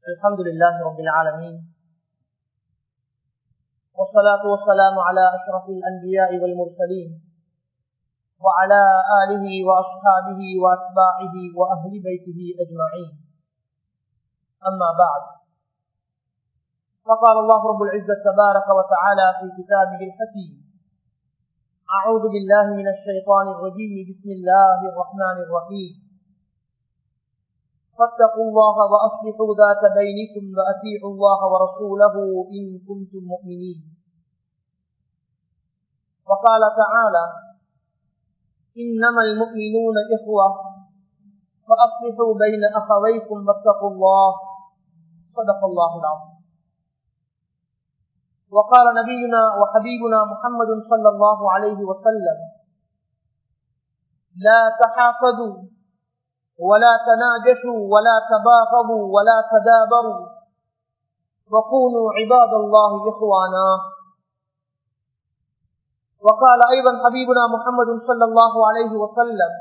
الحمد لله رب العالمين والصلاة والسلام على أشرف الأنبياء والمرسلين وعلى آله وأصحابه وأتباعه وأهل بيته أجمعين أما بعد فقال الله رب العزة تبارك وتعالى في كتابه الحكيم أعوذ بالله من الشيطان الرجيم بسم الله الرحمن الرحيم فاتقوا الله وأصلحوا ذات بينكم وأطيعوا الله ورسوله إن كنتم مؤمنين وقال تعالى إنما المؤمنون إخوة فأصلحوا بين أخويكم واتقوا الله صدق الله العظيم وقال نبينا وحبيبنا محمد صلى الله عليه وسلم لا تحافظوا ولا تناجشوا ولا تباغضوا ولا تدابروا وكونوا عباد الله إخوانا وقال أيضا حبيبنا محمد صلى الله عليه وسلم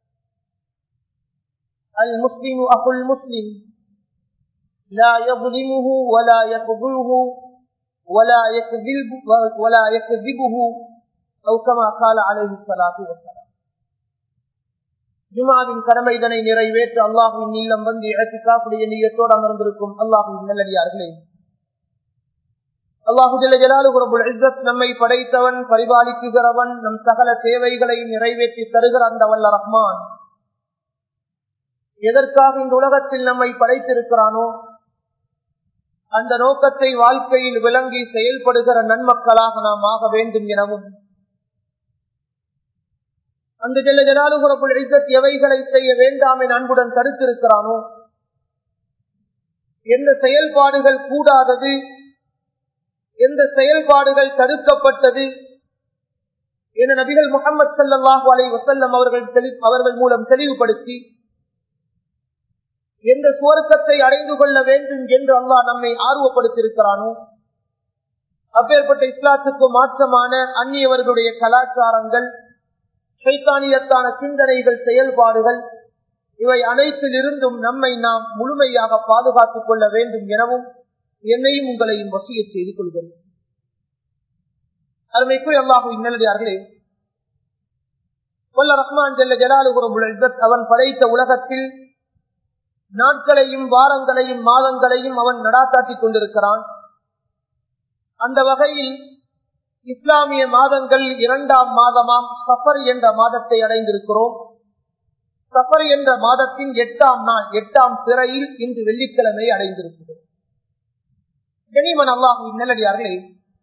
المسلم أخو المسلم لا يظلمه ولا يخذله ولا يكذب ولا يكذبه أو كما قال عليه الصلاة والسلام ஜுமாவின் கடமை இதனை நிறைவேற்ற அல்லாஹுவின் இல்லம் வந்து இடத்திற்காப்புடைய நீயத்தோடு அமர்ந்திருக்கும் அல்லாஹுவின் நல்லடியார்களே அல்லாஹு ஜலாலுகுரபுல் நம்மை படைத்தவன் பரிபாலிக்குகிறவன் நம் சகல தேவைகளை நிறைவேற்றி தருகிற அந்த வல்ல ரஹ்மான் எதற்காக இந்த உலகத்தில் நம்மை படைத்திருக்கிறானோ அந்த நோக்கத்தை வாழ்க்கையில் விளங்கி செயல்படுகிற நன்மக்களாக நாம் ஆக வேண்டும் எனவும் அந்த ஜெல்ல ஜலாலுகுரப்புள் இசத் எவைகளை செய்ய வேண்டாம் என அன்புடன் தடுத்திருக்கிறானோ எந்த செயல்பாடுகள் கூடாதது எந்த செயல்பாடுகள் தடுக்கப்பட்டது என நபிகள் முகமது சல்லாஹூ அலை வசல்லம் அவர்கள் அவர்கள் மூலம் தெளிவுபடுத்தி எந்த சுவர்க்கத்தை அடைந்து கொள்ள வேண்டும் என்று அல்லாஹ் நம்மை ஆர்வப்படுத்தியிருக்கிறானோ அப்பேற்பட்ட இஸ்லாத்துக்கு மாற்றமான அந்நியவர்களுடைய கலாச்சாரங்கள் சைத்தானியத்தான சிந்தனைகள் செயல்பாடுகள் இவை அனைத்தில் இருந்தும் நம்மை நாம் முழுமையாக பாதுகாத்துக் கொள்ள வேண்டும் எனவும் என்னையும் உங்களையும் வசிய செய்து கொள்கிறேன் அருமைக்குரிய அல்லாஹு இன்னடியார்களே கொல்ல ரஹ்மான் ஜெல்ல ஜலாலுகுரம் அவன் படைத்த உலகத்தில் நாட்களையும் வாரங்களையும் மாதங்களையும் அவன் நடாத்தாட்டிக் கொண்டிருக்கிறான் அந்த வகையில் இஸ்லாமிய மாதங்கள் இரண்டாம் மாதமாம் சஃபர் என்ற மாதத்தை அடைந்திருக்கிறோம் சஃபர் என்ற மாதத்தின் எட்டாம் நாள் எட்டாம் பிறையில் இன்று வெள்ளிக்கிழமை அடைந்திருக்கிறோம் கனிமன் அல்லாஹு நல்லடியார்களே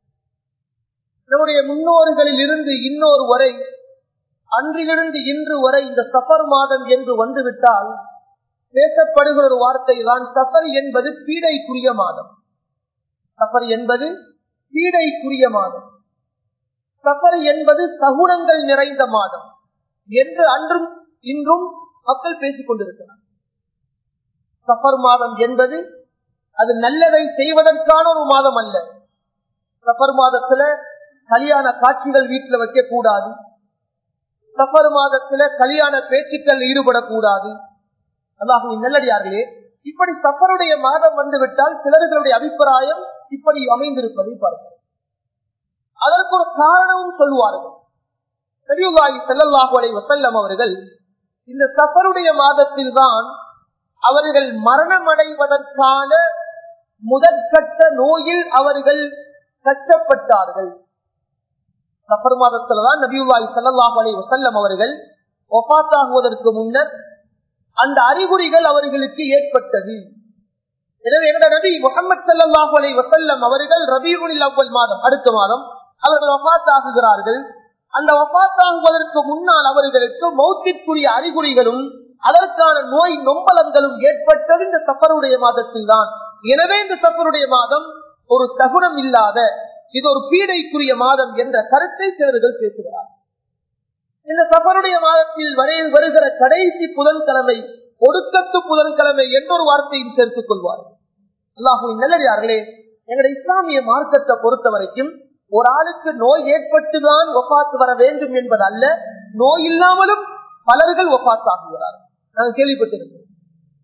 நம்முடைய முன்னோர்களில் இருந்து இன்னொரு வரை அன்றிலிருந்து இன்று வரை இந்த சஃபர் மாதம் என்று வந்துவிட்டால் பேசப்படுகிற ஒரு வார்த்தை தான் சஃபர் என்பது பீடைக்குரிய மாதம் சஃபர் என்பது பீடைக்குரிய மாதம் சஃபர் என்பது சகுனங்கள் நிறைந்த மாதம் என்று அன்றும் இன்றும் மக்கள் பேசிக் கொண்டிருக்கிறார் சஃபர் மாதம் என்பது அது நல்லதை செய்வதற்கான ஒரு மாதம் அல்ல சஃபர் மாதத்துல கல்யாண காட்சிகள் வீட்டுல வைக்க கூடாது சஃபர் மாதத்துல கல்யாண பேச்சுக்கள் ஈடுபடக்கூடாது அல்லாஹுவின் நல்லடியார்களே இப்படி சஃபருடைய மாதம் வந்துவிட்டால் சிலர்களுடைய அபிப்பிராயம் இப்படி அமைந்திருப்பதை பார்க்கிறோம் அதற்கு ஒரு காரணமும் சொல்லுவார்கள் நபியுல்லாஹி ஸல்லல்லாஹு அலைஹி வஸல்லம் அவர்கள் இந்த சஃபருடைய மாதத்தில் தான் அவர்கள் மரணம் அடைவதற்கான முதற்கட்ட நோயில் அவர்கள் கஷ்டப்பட்டார்கள் சஃபர் மாதத்துலதான் நபியுல்லாஹி ஸல்லல்லாஹு அலைஹி வஸல்லம் அவர்கள் ஒபாத்தாகுவதற்கு முன்னர் அந்த அறிகுறிகள் அவர்களுக்கு ஏற்பட்டது எனவே எங்க நபி முகமது சல்லாஹூ அலை வசல்லம் அவர்கள் ரபியுனில் அவ்வல் மாதம் அடுத்த மாதம் அவர்கள் வபாத்தாகுகிறார்கள் அந்த வபாத்தாகுவதற்கு முன்னால் அவர்களுக்கு மௌத்திற்குரிய அறிகுறிகளும் அதற்கான நோய் நொம்பலங்களும் ஏற்பட்டது இந்த சஃபருடைய மாதத்தில் தான் எனவே இந்த சஃபருடைய மாதம் ஒரு தகுனம் இல்லாத இது ஒரு பீடைக்குரிய மாதம் என்ற கருத்தை சிலர்கள் பேசுகிறார் இந்த சஃபருடைய மாதத்தில் வரையில் வருகிற கடைசி புதன்கிழமை ஒடுக்கத்து புதன்கிழமை என்றொரு வார்த்தையும் சேர்த்துக் கொள்வார்கள் அல்லாஹுவின் நல்லடியார்களே எங்களுடைய இஸ்லாமிய மார்க்கத்தை பொறுத்த வரைக்கும் ஒரு ஆளுக்கு நோய் ஏற்பட்டுதான் ஒப்பாத்து வர வேண்டும் என்பது அல்ல நோய் இல்லாமலும் பலர்கள் ஒப்பாத்தாகுகிறார்கள் நாங்கள் கேள்விப்பட்டிருக்கிறோம்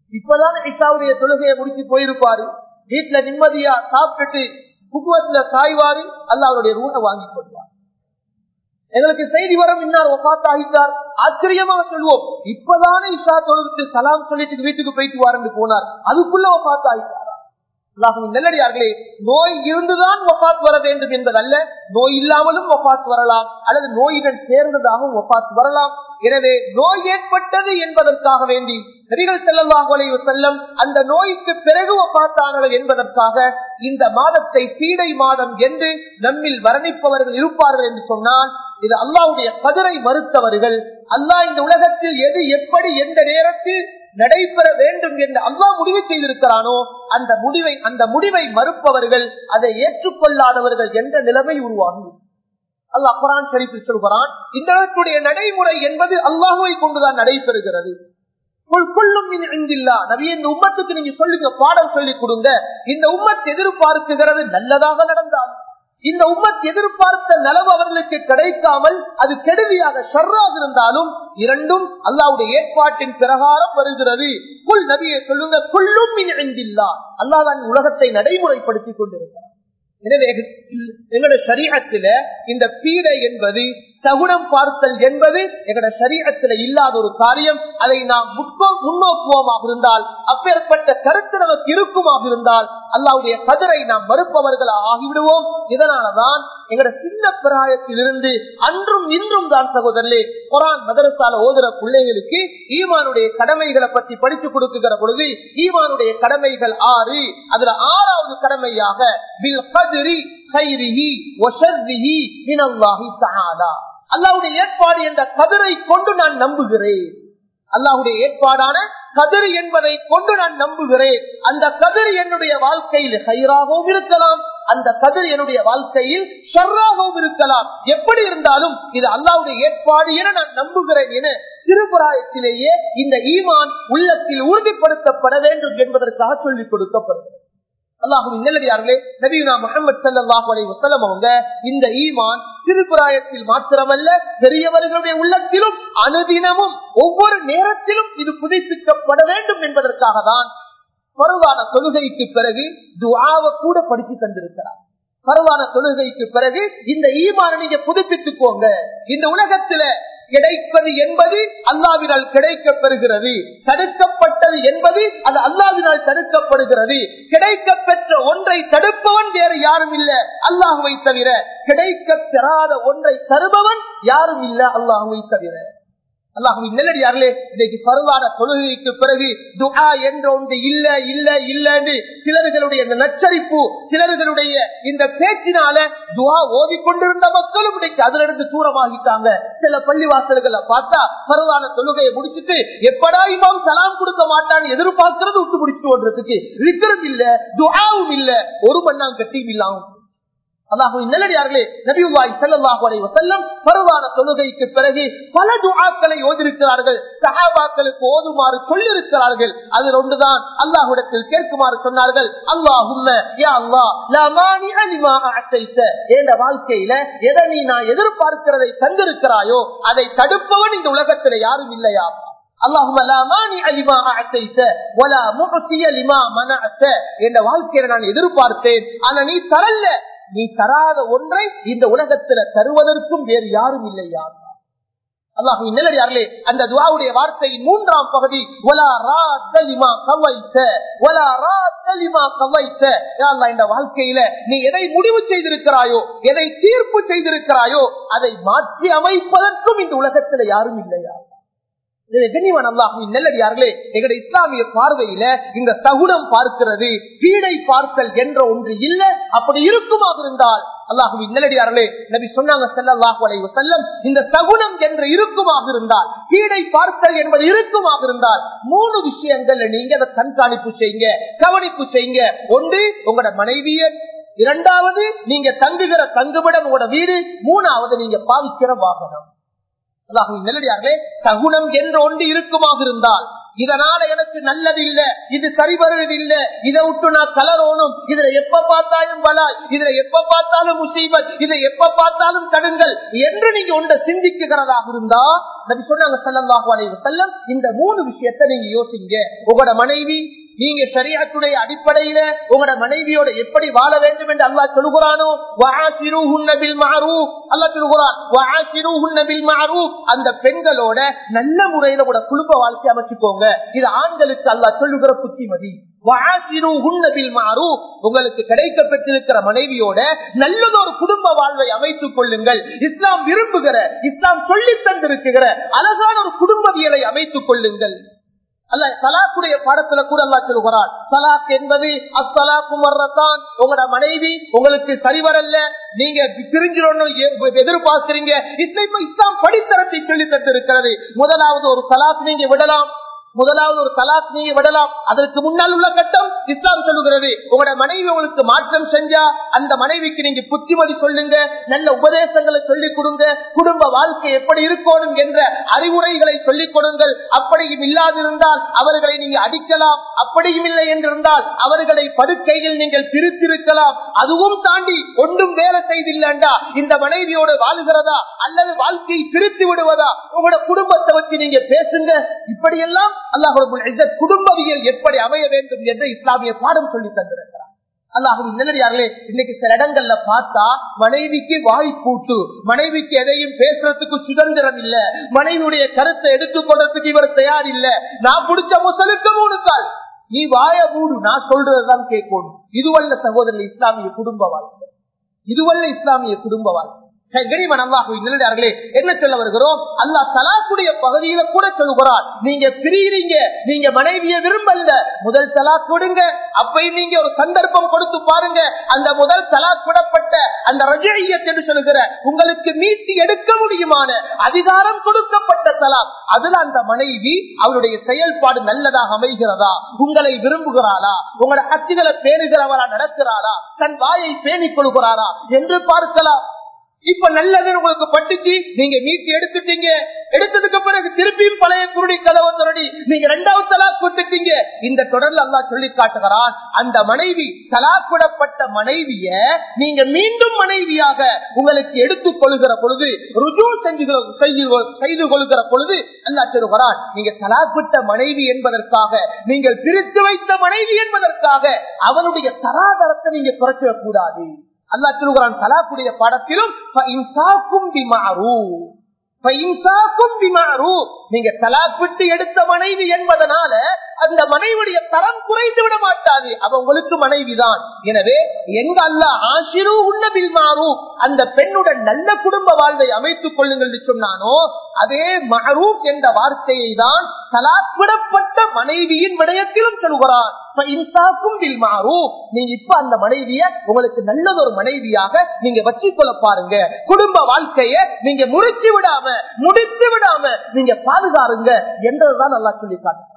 இப்பதான் இஷாவுடைய தொழுகையை முடிச்சு போயிருப்பாரு வீட்டுல நிம்மதியா சாப்பிட்டுட்டு குடும்பத்துல சாய்வாரு அல்ல அவருடைய ரூனை வாங்கி கொள்வார் எங்களுக்கு செய்தி வரும் இன்னார் ஒப்பாத்து ஆகிட்டார் ஆச்சரியமாக சொல்வோம் இப்பதானே இஷா தொழுது சலாம் சொல்லிட்டு வீட்டுக்கு போயிட்டு வாருன்னு போனார் அதுக்குள்ள ஒப்பாத்து ஆகிட்டாரா அல்லாஹுவின் நல்லடியார்களே நோய் இருந்துதான் ஒப்பாத் வர வேண்டும் என்பதல்ல நோய் இல்லாமலும் ஒப்பாத் வரலாம் அல்லது நோயுடன் சேர்ந்ததாகவும் ஒப்பாத் வரலாம் எனவே நோய் ஏற்பட்டது என்பதற்காக வேண்டி நபிகள் செல்லல்லாஹு அலைஹி செல்லம் அந்த நோய்க்கு பிறகு ஒப்பாத்தானவர் என்பதற்காக இந்த மாதத்தை பீடை மாதம் என்று நம்மில் வர்ணிப்பவர்கள் இருப்பார்கள் என்று சொன்னால் இது அல்லாவுடைய கதிரை மறுத்தவர்கள் அல்லாஹ் இந்த உலகத்தில் எது எப்படி எந்த நேரத்தில் நடைபெற வேண்டும் என்று அல்லாஹ் முடிவு செய்திருக்கிறானோ அந்த முடிவை அந்த முடிவை மறுப்பவர்கள் அதை ஏற்றுக்கொள்ளாதவர்கள் என்ற நிலைமை உருவாகும் அல்லாஹ் குரான் ஷரீஃபில் சொல்கிறான் இந்த இடத்துடைய நடைமுறை என்பது அல்லாஹுவை கொண்டுதான் நடைபெறுகிறது கொள்ளும் நபிய இந்த உம்மத்துக்கு நீங்க சொல்லுங்க பாடம் சொல்லி கொடுங்க இந்த உம்மத் எதிர்பார்க்குகிறது நல்லதாக நடந்தால் இந்த உம்மத் எதிர்பார்த்த நலவு அவர்களுக்கு கிடைக்காமல் அது கெடுதியாக ஷர்ராக இருந்தாலும் இரண்டும் அல்லாவுடைய ஏற்பாட்டின் பிரகாரம் வருகிறது குல் நபியை சொல்லுங்க கொள்ளும் அல்லாதான் உலகத்தை நடைமுறைப்படுத்திக் கொண்டிருக்கிறார் எனவே எங்களுடைய சரீரத்தில இந்த பீடை என்பது சகுனம் பார்த்தல் என்பது எங்களுடைய சரீரத்தில் இல்லாத ஒரு காரியம் அதை நாம் முன்னோக்குவோமாக இருந்தால் அப்பேற்பட்ட கருத்து நமக்கு இருக்குமாக இருந்தால் அல்லாவுடைய கதிரை நாம் மறுப்பவர்கள் ஆகிவிடுவோம் இதனாலதான் எங்களோட சின்ன பிராயத்தில் இருந்து அன்றும் இன்றும் தான் சகோதரர்களே குரான் மதரசால ஓதுற பிள்ளைகளுக்கு ஈமானுடைய கடமைகளை பற்றி படித்து கொடுக்குகிற பொழுது ஈமானுடைய கடமைகள் ஆறு அதுல ஆறாவது கடமையாக பில் கதிரி கைரிஹி ஒஷர்ரிஹி மினல்லாஹி தஆலா அல்லாவுடைய ஏற்பாடு என்ற கதிரை கொண்டு நான் நம்புகிறேன் அல்லாஹுடைய ஏற்பாடான கதிர் என்பதை கொண்டு நான் நம்புகிறேன் அந்த கதிர் என்னுடைய வாழ்க்கையில் ஹைராகவும் இருக்கலாம் அந்த கதிர் என்னுடைய வாழ்க்கையில் ஷர்ராகவும் இருக்கலாம் எப்படி இருந்தாலும் இது அல்லாவுடைய ஏற்பாடு என நான் நம்புகிறேன் என திருப்புராயத்திலேயே இந்த ஈமான் உள்ளத்தில் உறுதிப்படுத்தப்பட வேண்டும் என்பதற்காக சொல்லிக் கொடுக்கப்படுகிறது அல்லாஹுவின் நல்லடியார்களே நபீனா முகமது சல்லாஹூ அலை வசலம் அவங்க இந்த ஈமான் திருப்புராயத்தில் மாத்திரமல்ல பெரியவர்களுடைய உள்ளத்திலும் அனுதினமும் ஒவ்வொரு நேரத்திலும் இது புதுப்பிக்கப்பட வேண்டும் என்பதற்காக தான் பருவான தொழுகைக்கு பிறகு துவாவை கூட படித்து தந்திருக்கிறார் பருவான தொழுகைக்கு பிறகு இந்த ஈமான நீங்க புதுப்பித்துக் போங்க இந்த உலகத்துல கிடைப்பது என்பது அல்லாவினால் கிடைக்க பெறுகிறது தடுக்கப்பட்டது என்பது அது அல்லாவினால் தடுக்கப்படுகிறது கிடைக்க பெற்ற ஒன்றை தடுப்பவன் வேறு யாரும் இல்ல அல்லாஹுவை தவிர கிடைக்க பெறாத ஒன்றை தருபவன் யாரும் இல்ல அல்லாஹுவை தவிர அல்லாஹுவின் நெல்லடியார்களே இன்னைக்கு பருவான தொழுகைக்கு பிறகு துஹா என்ற ஒன்று இல்ல இல்ல இல்லன்னு சிலர்களுடைய இந்த நச்சரிப்பு சிலர்களுடைய இந்த பேச்சினால துஹா ஓதிக்கொண்டிருந்த மக்களும் இன்னைக்கு அதுல இருந்து தூரமாகிட்டாங்க சில பள்ளிவாசல்களை பார்த்தா பருவான தொழுகையை முடிச்சுட்டு எப்படா இமாம் சலாம் கொடுக்க மாட்டான்னு எதிர்பார்க்கிறது விட்டு முடிச்சுட்டு ஓடுறதுக்கு இருக்கிறது இல்ல துஹாவும் இல்ல ஒரு மண்ணாம் கட்டியும் இல்லாம அல்லாஹுவின் நல்லடியார்களே நபியுல்லாய் செல்லல்லாஹு அலைஹி வஸல்லம் பரவான தொழுகைக்கு பிறகு பல துஆக்களை ஓதிருக்கிறார்கள் சஹாபாக்களுக்கு ஓதுமாறு சொல்லியிருக்கிறார்கள் அதில் ஒன்றுதான் அல்லாஹ்விடத்தில் கேட்குமாறு சொன்னார்கள் அல்லாஹும்ம யா அல்லாஹ் லா மானிஅ லிமா அஅதைத என்ற வாழ்க்கையில எதை நீ நான் எதிர்பார்க்கிறதை தந்திருக்கிறாயோ அதை தடுப்பவன் இந்த உலகத்தில் யாரும் இல்லையா அல்லாஹும லா மானிஅ லிமா அஅதைத வலா முஅதிய லிமா மனஅத என்ற வாழ்க்கையில நான் எதிர்பார்த்தேன் ஆனா நீ தரல நீ தராத ஒன்றை இந்த உலகத்துல தருவதற்கும் வேறு யாரும் இல்லையா அல்லாஹு நல்லடியார்களே அந்த துவாவுடைய வார்த்தையின் மூன்றாம் பகுதி ஒலா ராத்தலிமா கவைத்த ஒலா ராத்தலிமா கவைத்த இந்த வாழ்க்கையில நீ எதை முடிவு செய்திருக்கிறாயோ எதை தீர்ப்பு செய்திருக்கிறாயோ அதை மாற்றி அமைப்பதற்கும் இந்த உலகத்துல யாரும் இல்லையா நல்லடியார்களே எங்க இஸ்லாமிய பார்வையில இந்த தகுடம் பார்க்கிறது வீடை பார்த்தல் என்ற ஒன்று இல்ல அப்படி இருக்குமாக இருந்தால் அல்லாஹுவின் நல்லடியார்களே நபி சொன்னாங்க செல்லல்லாஹு அலைவு செல்லம் இந்த தகுணம் என்று இருக்குமாக இருந்தால் வீடை பார்த்தல் என்பது இருக்குமாக இருந்தால் மூணு விஷயங்கள் நீங்க அதை கண்காணிப்பு செய்யுங்க கவனிப்பு செய்யுங்க ஒன்று உங்களோட மனைவியர் இரண்டாவது நீங்க தங்குகிற தங்குமிடம் உங்களோட வீடு மூணாவது நீங்க பாவிக்கிற வாகனம் அல்லாஹுவின் நல்லடியார்களே தகுணம் என்ற ஒன்று இருக்குமாக இருந்தால் இதனால எனக்கு நல்லது இல்ல இது சரி வருவது இல்ல இதை விட்டு நான் கலரோனும் இதுல எப்ப பார்த்தாலும் பலாய் இதுல எப்ப பார்த்தாலும் முசீபத் இதை எப்ப பார்த்தாலும் தடுங்கள் என்று நீங்க ஒன்றை சிந்திக்குகிறதாக இருந்தா நபி சொன்னாங்க ஸல்லல்லாஹு அலைஹி வஸல்லம் இந்த மூணு விஷயத்தை நீங்க யோசிங்க உங்களோட மனைவி நீங்க சரியாத்துடைய அடிப்படையில உங்களோட மனைவியோட எப்படி வாழ வேண்டும் என்று அல்லாஹ் சொல்லுகிறானோ வஆசிருஹுன்ன பில் மஅரூஃப் அல்லாஹ் சொல்லுகிறான் வஆசிருஹுன்ன பில் மஅரூஃப் அந்த பெண்களோட நல்ல முறையில கூட குடும்ப வாழ்க்கை அமைச்சுக்கோங்க இது ஆண்களுக்கு அல்லாஹ் சொல்லுகிற புத்திமதி வஆசிருஹுன்ன பில் மஅரூஃப் உங்களுக்கு கிடைக்கப்பட்டிருக்கிற மனைவியோட நல்லதொரு குடும்ப வாழ்வை அமைத்துக் கொள்ளுங்கள் இஸ்லாம் விரும்புகிற இஸ்லாம் சொல்லி தந்திருக்கிற அழகான ஒரு குடும்பவியலை அமைத்துக் கொள்ளுங்கள் அல்ல தலாக்குடைய பாடத்துல கூட அல்லா சொல்லுகிறார் தலாக் என்பது அத்தலாக்கு மர்றத்தான் உங்களோட மனைவி உங்களுக்கு சரிவரல்ல நீங்க பிரிஞ்சிடணும் எ- எதிர்பார்க்கிறீங்க இஸ்லாம் இஸ்லாம் படித்தரத்தை சொல்லி தந்திருக்கிறது முதலாவது ஒரு தலாக் நீங்க விடலாம் முதலாவது ஒரு தலாக் நீங்க விடலாம் அதற்கு முன்னால் உள்ள கட்டம் இஸ்லாம் சொல்லுகிறது உங்களோட மனைவி உங்களுக்கு மாற்றம் செஞ்சா அந்த மனைவிக்கு நீங்க புத்திமதி சொல்லுங்க நல்ல உபதேசங்களை சொல்லிக் கொடுங்க குடும்ப வாழ்க்கை எப்படி இருக்கணும் என்ற அறிவுரைகளை சொல்லிக் கொடுங்கள் அப்படியும் இல்லாதிருந்தால் அவர்களை நீங்க அடிக்கலாம் அப்படியும் இல்லை என்றிருந்தால் அவர்களை படுக்கையில் நீங்கள் பிரித்திருக்கலாம் அதுவும் தாண்டி ஒன்றும் வேலை செய்தில்லண்டா இந்த மனைவியோடு வாழுகிறதா அல்லது வாழ்க்கையை பிரித்து விடுவதா உங்களோட குடும்பத்தை வச்சு நீங்க பேசுங்க இப்படியெல்லாம் அல்லாஹ் குடும்பவியல் எப்படி அமைய வேண்டும் என்று இஸ்லாமிய பாடம் சொல்லி தந்திருக்கிறார் அல்லாஹுவின் நல்லடியார்களே இன்னைக்கு சில இடங்கள்ல பார்த்தா மனைவிக்கு வாய் கூட்டு மனைவிக்கு எதையும் பேசுறதுக்கு சுதந்திரம் இல்ல மனைவியுடைய கருத்தை எடுத்துக்கொள்றதுக்கு இவர் தயார் இல்ல நான் பிடிச்ச முசலுக்கு மூணு கால் நீ வாய மூடு நான் சொல்றதுதான் கேட்கணும் இதுவல்ல சகோதரர் இஸ்லாமிய குடும்ப வாழ்க்கை இதுவல்ல இஸ்லாமிய குடும்ப வாழ்க்கை கனிமன் அல்லாஹுவின் நல்லடியார்களே என்ன சொல்ல வருகிறோம் அல்லாஹ் தலாக்குடைய பகுதியில கூட சொல்லுகிறார் நீங்க பிரியிறீங்க நீங்க மனைவிய விரும்பல முதல் தலாக் கொடுங்க அப்பயும் நீங்க ஒரு சந்தர்ப்பம் கொடுத்து பாருங்க அந்த முதல் தலாக் விடப்பட்ட அந்த ரஜையத் என்று சொல்லுகிற உங்களுக்கு மீட்டி எடுக்க முடியுமான அதிகாரம் கொடுக்கப்பட்ட தலாக் அதுல அந்த மனைவி அவருடைய செயல்பாடு நல்லதாக அமைகிறதா உங்களை விரும்புகிறாளா உங்களோட கட்சிகளை பேணுகிறவரா நடக்கிறாளா தன் வாயை பேணிக் கொள்கிறாரா என்று பார்க்கலாம் இப்ப நல்லது உங்களுக்கு பட்டுச்சு நீங்க மீட்டு எடுத்துட்டீங்க எடுத்ததுக்கு பிறகு திருப்பியும் பழைய குருடி கதவை தொடடி நீங்க ரெண்டாவது தலாக் கொடுத்துட்டீங்க இந்த தொடர்ல அல்லா சொல்லி காட்டுகிறான் அந்த மனைவி தலாக்குடப்பட்ட மனைவிய நீங்க மீண்டும் மனைவியாக உங்களுக்கு எடுத்துக் கொள்கிற பொழுது ருஜு செஞ்சு செய்து- செய்து கொள்கிற பொழுது அல்லா சொல்லுகிறான் நீங்க தலாப்பிட்ட மனைவி என்பதற்காக நீங்கள் பிரித்து வைத்த மனைவி என்பதற்காக அவனுடைய தராதரத்தை நீங்க குறைச்சிடக் கூடாது அல்லா சொல்லுகிறான் தலாக்குடைய பாடத்திலும் فَإِمْسَاكُمْ بِمَعْرُوفٍ فَإِمْسَاكُمْ بِمَعْرُوفٍ. நீங்க தலாப்பிட்டு எடுத்த மனைவி என்பதனால அந்த மனைவியுடைய தரம் குறைந்து விட மாட்டாது அவ உங்களுக்கு மனைவிதான் எனவே எங்க அல்ல ஆசிரு உன்னபில் மாறு அந்த பெண்ணுடன் நல்ல குடும்ப வாழ்வை அமைத்துக் கொள்ளுங்கள் என்று சொன்னானோ அதே மஹரூப் என்ற வார்த்தையை தான் தலாப்பிடப்பட்ட மனைவியின் விடயத்திலும் சொல்கிறான் இன்சாக்கும் பில் மாறு நீங்க இப்ப அந்த மனைவிய உங்களுக்கு நல்லதொரு மனைவியாக நீங்க வச்சுக்கொள்ள பாருங்க குடும்ப வாழ்க்கைய நீங்க முறிச்சு விடாம முடித்து விடாம நீங்க பாதுகாருங்க என்றதுதான் நல்லா சொல்லி காட்டுறான்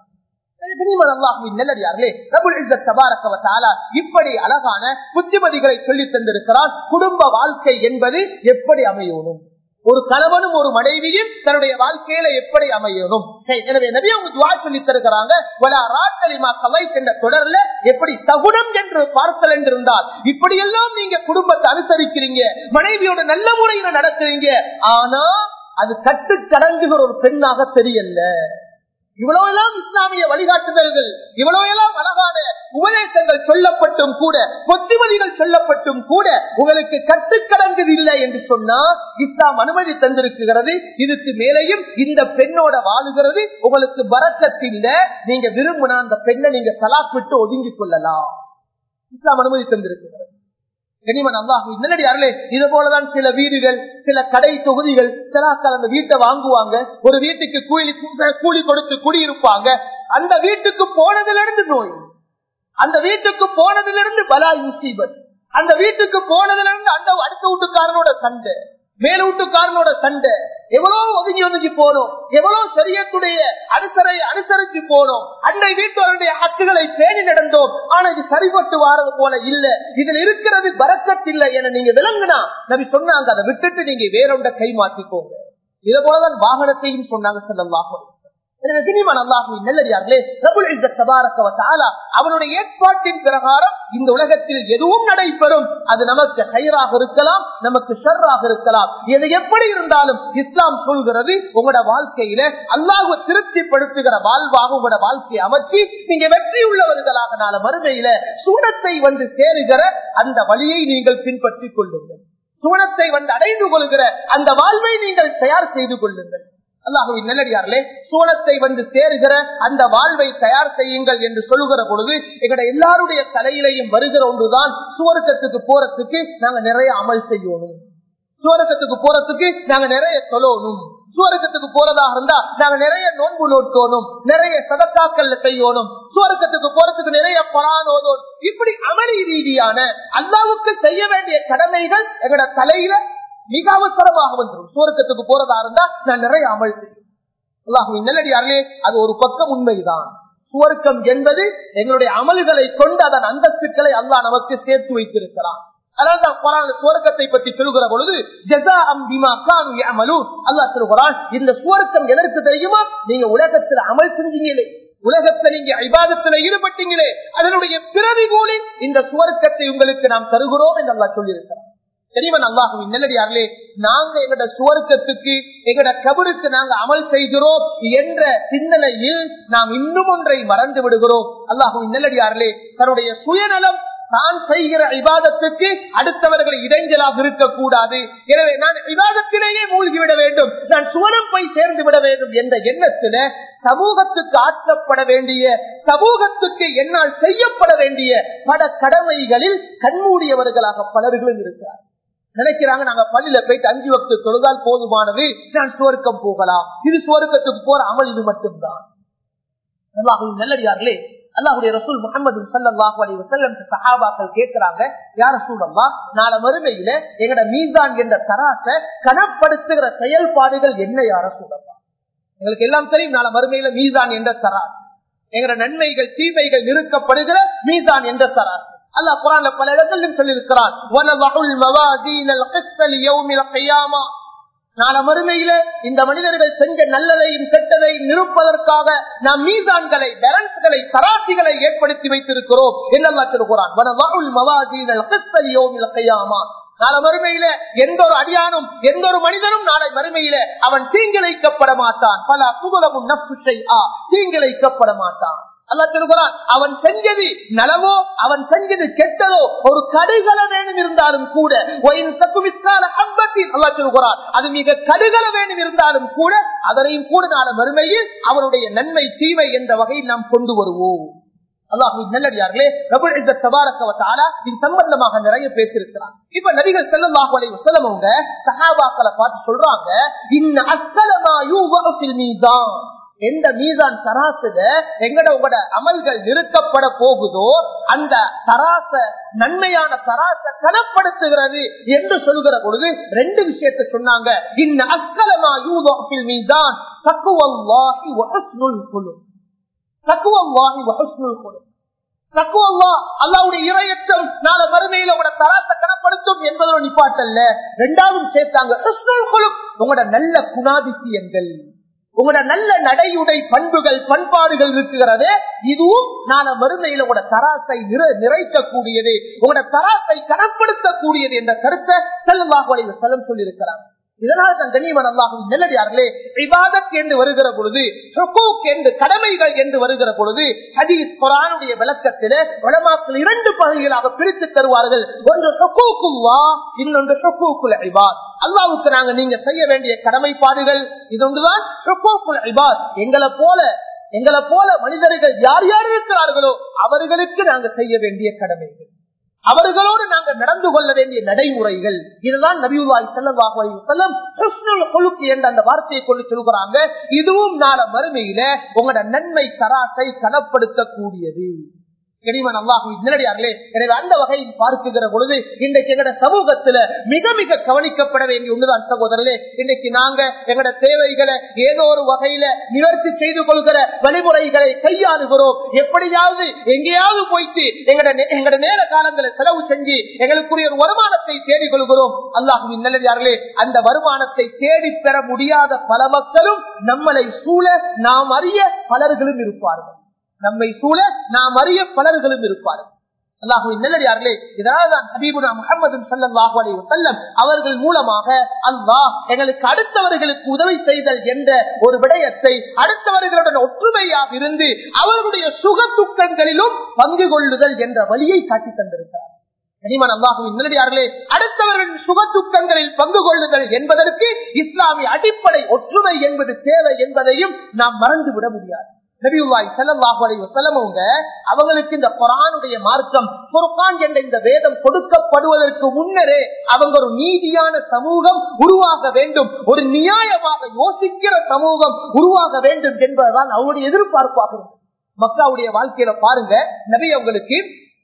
இப்படி அழகான புத்திமதிகளை சொல்லி தந்திருக்கிறார் குடும்ப வாழ்க்கை என்பது எப்படி அமையணும் ஒரு கணவனும் ஒரு மனைவியும் தன்னுடைய வாழ்க்கையில எப்படி அமையணும் சரி, எனவே நபி அவங்க துவா சொல்லி தருகிறாங்க வலா ராட்டலிமா கவை என்ற தொடர்ல எப்படி தகுடம் என்று பார்த்தல் என்று இருந்தால் இப்படியெல்லாம் நீங்க குடும்பத்தை அனுசரிக்கிறீங்க மனைவியோட நல்ல முறையில நடத்துறீங்க ஆனா அது கட்டு கடங்குகிற ஒரு பெண்ணாக தெரியல இவ்வளவு எல்லாம் இஸ்லாமிய வழிகாட்டுதல்கள் இவ்வளவு எல்லாம் அழகான உபதேசங்கள் சொல்லப்பட்டும் கூட கொத்திமதிகள் சொல்லப்பட்டும் கூட உங்களுக்கு கட்டுக்கடங்குது இல்லை என்று சொன்னா இஸ்லாம் அனுமதி தந்திருக்கிறது இதுக்கு மேலேயும் இந்த பெண்ணோட வாழுகிறது உங்களுக்கு வரக்கத்தில்ல நீங்க விரும்பினா அந்த பெண்ணை நீங்க தலாக் விட்டு ஒதுங்கிக் கொள்ளலாம் இஸ்லாம் அனுமதி தந்திருக்கிறது கனிமன் அல்லாஹு நல்லடியார்களே இது போலதான் சில வீடுகள் சில கடை தொகுதிகள் சிலாக்கள் அந்த வீட்டை வாங்குவாங்க ஒரு வீட்டுக்கு கூலி கூலி கொடுத்து குடியிருப்பாங்க அந்த வீட்டுக்கு போனதிலிருந்து நோய் அந்த வீட்டுக்கு போனதிலிருந்து பலா முசீபத் அந்த வீட்டுக்கு போனதிலிருந்து அந்த அடுத்த வீட்டுக்காரனோட சண்டை மேல வீட்டுக்காரனோட சண்டை எவ்வளவு ஒதுங்கி ஒதுங்கி போனோம் எவ்வளவு சரியத்துடைய அனுசரை அனுசரிச்சு போனோம் அன்றை வீட்டோருடைய ஹக்குகளை பேணி நடந்தோம் ஆனா இது சரிபட்டு வாரது போல இல்ல இதுல இருக்கிறது பறக்கத்தில்லை என நீங்க விளங்குனா நபி சொன்னாங்க அதை விட்டுட்டு நீங்க வேறொண்ட கை மாத்திக்கோங்க இது போலதான் வாகனத்தையும் சொன்னாங்க செல்லவாக எனவே கனிமன் அல்லாஹுவின் நல்லடியார்களே ரபுல் இஸ்ஸத் தபாரக வ தஆலா அவனுடைய ஏற்பாட்டின் பிரகாரம் இந்த உலகத்தில் எதுவும் நடைபெறும் அது நமக்கு ஹைராக இருக்கலாம் நமக்கு ஷர்ராக இருக்கலாம் எது எப்படி இருந்தாலும் இஸ்லாம் சொல்கிறது உங்களோட வாழ்க்கையில அல்லாஹ் திருப்திப்படுத்துகிற வாழ்வாக உங்களோட வாழ்க்கையை அமைச்சு நீங்க வெற்றி உள்ளவர்களாக நாள மறுமையில சூனத்தை வந்து சேருகிற அந்த வழியை நீங்கள் பின்பற்றிக் கொள்ளுங்கள் சூனத்தை வந்து அடைந்து கொள்கிற அந்த வாழ்வை நீங்கள் தயார் செய்து கொள்ளுங்கள் அல்லாஹுவின் நல்லடியார்களே சோளத்தை வந்து சேருகிற அந்த வாழ்வை தயார் செய்யுங்கள் என்று சொல்லுகிற பொழுது எங்கட எல்லாருடைய தலையிலையும் வருகிற ஒன்றுதான் சுவர்க்கத்துக்கு போறதுக்கு நாங்க நிறைய அமல் செய்யணும் சுவர்க்கத்துக்கு போறதுக்கு நாங்க நிறைய சொல்லணும் சுவர்க்கத்துக்கு போறதாக இருந்தா நாங்க நிறைய நோன்பு நோக்கணும் நிறைய சதக்காக்கள்ல செய்யணும் சுவர்க்கத்துக்கு போறதுக்கு நிறைய பலானோதோம் இப்படி அமளி ரீதியான அல்லாவுக்கு செய்ய வேண்டிய கடமைகள் எங்கட தலையில மிக அவசரமாக வந்துடும் சுவர்க்கத்துக்கு போறதா இருந்தா நான் நிறைய அமல் செய்யும் அல்லாஹுவின் நல்லடியார்களே அது ஒரு பக்கம் உண்மைதான் சுவர்க்கம் என்பது எங்களுடைய அமல்களை கொண்டு அதன் அந்தஸ்துக்களை அல்லாஹ் நமக்கு சேர்த்து வைத்திருக்கிறான் அதாவது குரான் சுவர்க்கத்தை பற்றி சொல்கிற பொழுது ஜெசா அம்பிமா கானு யஅமலூன் அல்லாஹ் சொல்கிறான் இந்த சுவர்க்கம் எதற்கு தெரியுமா நீங்க உலகத்துல அமல் செஞ்சீங்களே உலகத்துல நீங்க ஐபாதத்துல ஈடுபட்டீங்களே அதனுடைய பிரதிகூலி இந்த சுவர்க்கத்தை உங்களுக்கு நாம் தருகிறோம் என்று அல்லாஹ் சொல்லியிருக்கிறார் தெரியுமா அல்லாஹுவின் நல்லடியார்களே நாங்க எங்கட சுவர்க்கத்துக்கு எங்கட கபருக்கு நாங்க அமல் செய்கிறோம் என்ற சிந்தனையில் நாம் இன்னும் ஒன்றை மறந்து விடுகிறோம் அல்லாஹுவின் நல்லடியார்களே தன்னுடைய சுயநலம் நான் செய்கிற விவாதத்துக்கு அடுத்தவர்கள் இடைஞ்சலாக இருக்கக்கூடாது எனவே நான் விவாதத்திலேயே மூழ்கிவிட வேண்டும் நான் சுவனம் போய் சேர்ந்து விட வேண்டும் என்ற எண்ணத்தில சமூகத்துக்கு ஆற்றப்பட வேண்டிய சமூகத்துக்கு என்னால் செய்யப்பட வேண்டிய பல கடமைகளில் கண்மூடியவர்களாக பலர்களும் இருக்கிறார் நினைக்கிறாங்க நாங்க பள்ளியில போயிட்டு அஞ்சு வக்து தொழுதால் போதுமானது நான் சுவர்க்கம் போகலாம் இது சுவர்க்கத்துக்கு போற அமல் இது மட்டும்தான் அல்லாஹுவின் நல்லடியார்களே அல்லாஹுடைய ரசூல் முகமது சல்லாஹூ அலி வசல்லம் சஹாபாக்கள் கேட்கிறாங்க யார சூழல்லா நாளை மறுமையில எங்கட மீசான் என்ற தராச கனப்படுத்துகிற செயல்பாடுகள் என்ன யார சூழல்லா எங்களுக்கு எல்லாம் தெரியும் நாளை மறுமையில மீசான் என்ற தராசு எங்கட நன்மைகள் தீமைகள் நிறுக்கப்படுகிற மீசான் என்ற தராசு அல்லாஹ் குரான்ல பல இடங்களிலும் சொல்லியிருக்கிறான் நாளை மறுமையில இந்த மனிதர்கள் செஞ்ச நல்லதையும் கெட்டதையும் நிரூப்பதற்காக நாம் மீசான்களை பேலன்ஸ்களை தராசிகளை ஏற்படுத்தி வைத்திருக்கிறோம் என்னெல்லாம் சொல்கிறான் நாளை மறுமையில எந்த ஒரு அடியானும் எந்த ஒரு மனிதனும் நாளை மறுமையில அவன் தீங்கிழைக்கப்பட மாட்டான் பல அக்குகுலமும் நப்புஷை ஆ தீங்கிழைக்கப்பட மாட்டான் அல்லா சொல்கிறான் அவன் செஞ்சது நலவோ அவன் செஞ்சது கெட்டதோ ஒரு கடுகள வேணும் இருந்தாலும் கூட அல்லா சொல்கிறான் அது மிக கடுகள வேணும் இருந்தாலும் கூட அதனையும் கூட நாள வறுமையில் அவனுடைய நன்மை தீமை என்ற வகையில் நாம் கொண்டு வருவோம் அல்லாஹு நல்லடியார்களே ரபுல் இஸ்ஸத் தபாரக வ தஆலா இது சம்பந்தமாக நிறைய பேசியிருக்கிறார் இப்ப நபிகள் ஸல்லல்லாஹு அலைஹி வஸல்லம் அவங்க சஹாபாக்களை பார்த்து சொல்றாங்க இன்ன அஸ்ஸலமா யூவஉ ஃபில் மீசான் எந்த மீதான் தராசுல எங்கட உங்களோட அமல்கள் நிறுத்தப்பட போகுதோ அந்த தராச நன்மையான தராச கனப்படுத்துகிறது என்று சொல்லுகிற பொழுது ரெண்டு விஷயத்தை சொன்னாங்க இன்ன அஸ்கலமா யூதோப்பில் மீதான் தக்குவல்லாஹி வஹஸ்னுல் குலும் தக்குவல்லாஹி வஹஸ்னுல் குலும் தக்குவல்லா அல்லாவுடைய இரையற்றம் நாளை வறுமையில உங்களோட தராச கனப்படுத்தும் என்பதோட நிப்பாட்டல்ல ரெண்டாவது சேர்த்தாங்க உங்களோட நல்ல குணாதிசயங்கள் உங்களோட நல்ல நடையுடை பண்புகள் பண்பாடுகள் இருக்கிறது இதுவும் நாள மறுமையில உங்களோட தராசை நிறைக்கக்கூடியது உங்களோட தராசை கனப்படுத்தக்கூடியது என்ற கருத்தை செல்வாக செல்லம் சொல்லியிருக்கிறார் இதனால் தான் கண்ணியமன் அல்லாஹும் நல்லடியார்களே விவாதத் என்று வருகிற பொழுது என்று கடமைகள் என்று வருகிற பொழுது ஹதீஸ் குரானுடைய விளக்கத்தில வடமாக்கள் இரண்டு பகுதிகளாக பிரித்து தருவார்கள் ஒன்று சொக்கூக்குல்லா இன்னொன்று சொக்கூக்குல் ஐபாத் அல்லாவுக்கு நாங்க நீங்க செய்ய வேண்டிய கடமைப்பாடுகள் இது ஒன்றுதான் சொக்கூக்குல் ஐபாத் எங்களை போல எங்களை போல மனிதர்கள் யார் யார் இருக்கிறார்களோ அவர்களுக்கு நாங்க செய்ய வேண்டிய கடமைகள் அவர்களோடு நாங்கள் நடந்து கொள்ள வேண்டிய நடைமுறைகள் இதுதான் நபியுல்லாய் செல்லம் என்ற அந்த வார்த்தையை கொண்டு சொல்கிறாங்க இதுவும் நாள மறுமையில உங்களோட நன்மை தராசை கனப்படுத்தக்கூடியது கனிமன் அல்லாஹு நேரடியார்களே எனவே அந்த வகையில் பார்க்குகிற பொழுது இன்றைக்கு எங்கட சமூகத்துல மிக மிக கவனிக்கப்பட வேண்டிய ஒன்றுதான் சகோதரர்களே இன்னைக்கு நாங்க எங்கட தேவைகளை ஏதோ ஒரு வகையில நிவர்த்தி செய்து கொள்கிற வழிமுறைகளை கையாளுகிறோம் எப்படியாவது எங்கேயாவது போயிட்டு எங்கட நே- எங்கட நேர காலங்களை செலவு செஞ்சு எங்களுக்குரிய ஒரு வருமானத்தை தேடிக் கொள்கிறோம் அல்லாஹுவின் நல்லதார்களே அந்த வருமானத்தை தேடி பெற முடியாத பல மக்களும் நம்மளை சூழ நாம் அறிய பலர்களும் இருப்பார்கள் நம்மை சூழ நாம் அறிய பலர்களும் இருப்பார்கள் அல்லாஹுவின் நல்லடியார்களே இதனால்தான் ஹபீபுனா முகமது சல்லாஹு அலைஹி வஸல்லம் அவர்கள் மூலமாக அல்லாஹ் எங்களுக்கு அடுத்தவர்களுக்கு உதவி செய்தல் என்ற ஒரு விடயத்தை அடுத்தவர்களுடன் ஒற்றுமையாக இருந்து அவர்களுடைய சுக துக்கங்களிலும் பங்கு கொள்ளுதல் என்ற வழியை காட்டி தந்திருக்கிறார் கனிமன் அல்லாஹுவின் நல்லடியார்களே அடுத்தவர்களின் சுக துக்கங்களில் பங்கு கொள்ளுதல் என்பதற்கு இஸ்லாமிய அடிப்படை ஒற்றுமை என்பது தேவை என்பதையும் நாம் மறந்து விட முடியாது நபியுல்லாய் ஸல்லல்லாஹு அலைஹி வஸல்லம் அவங்க அவங்களுக்கு இந்த குர்ஆனுடைய மார்க்கம் குர்ஆன் என்ற இந்த வேதம் கொடுக்கப்படுவதற்கு முன்னரே அவங்க ஒரு நீதியான சமூகம் உருவாக வேண்டும் ஒரு நியாயமாக யோசிக்கிற சமூகம் உருவாக வேண்டும் என்பதுதான் அவங்களுடைய எதிர்பார்ப்பாக இருந்தது மக்காவுடைய வாழ்க்கையில பாருங்க நபி அவங்களுக்கு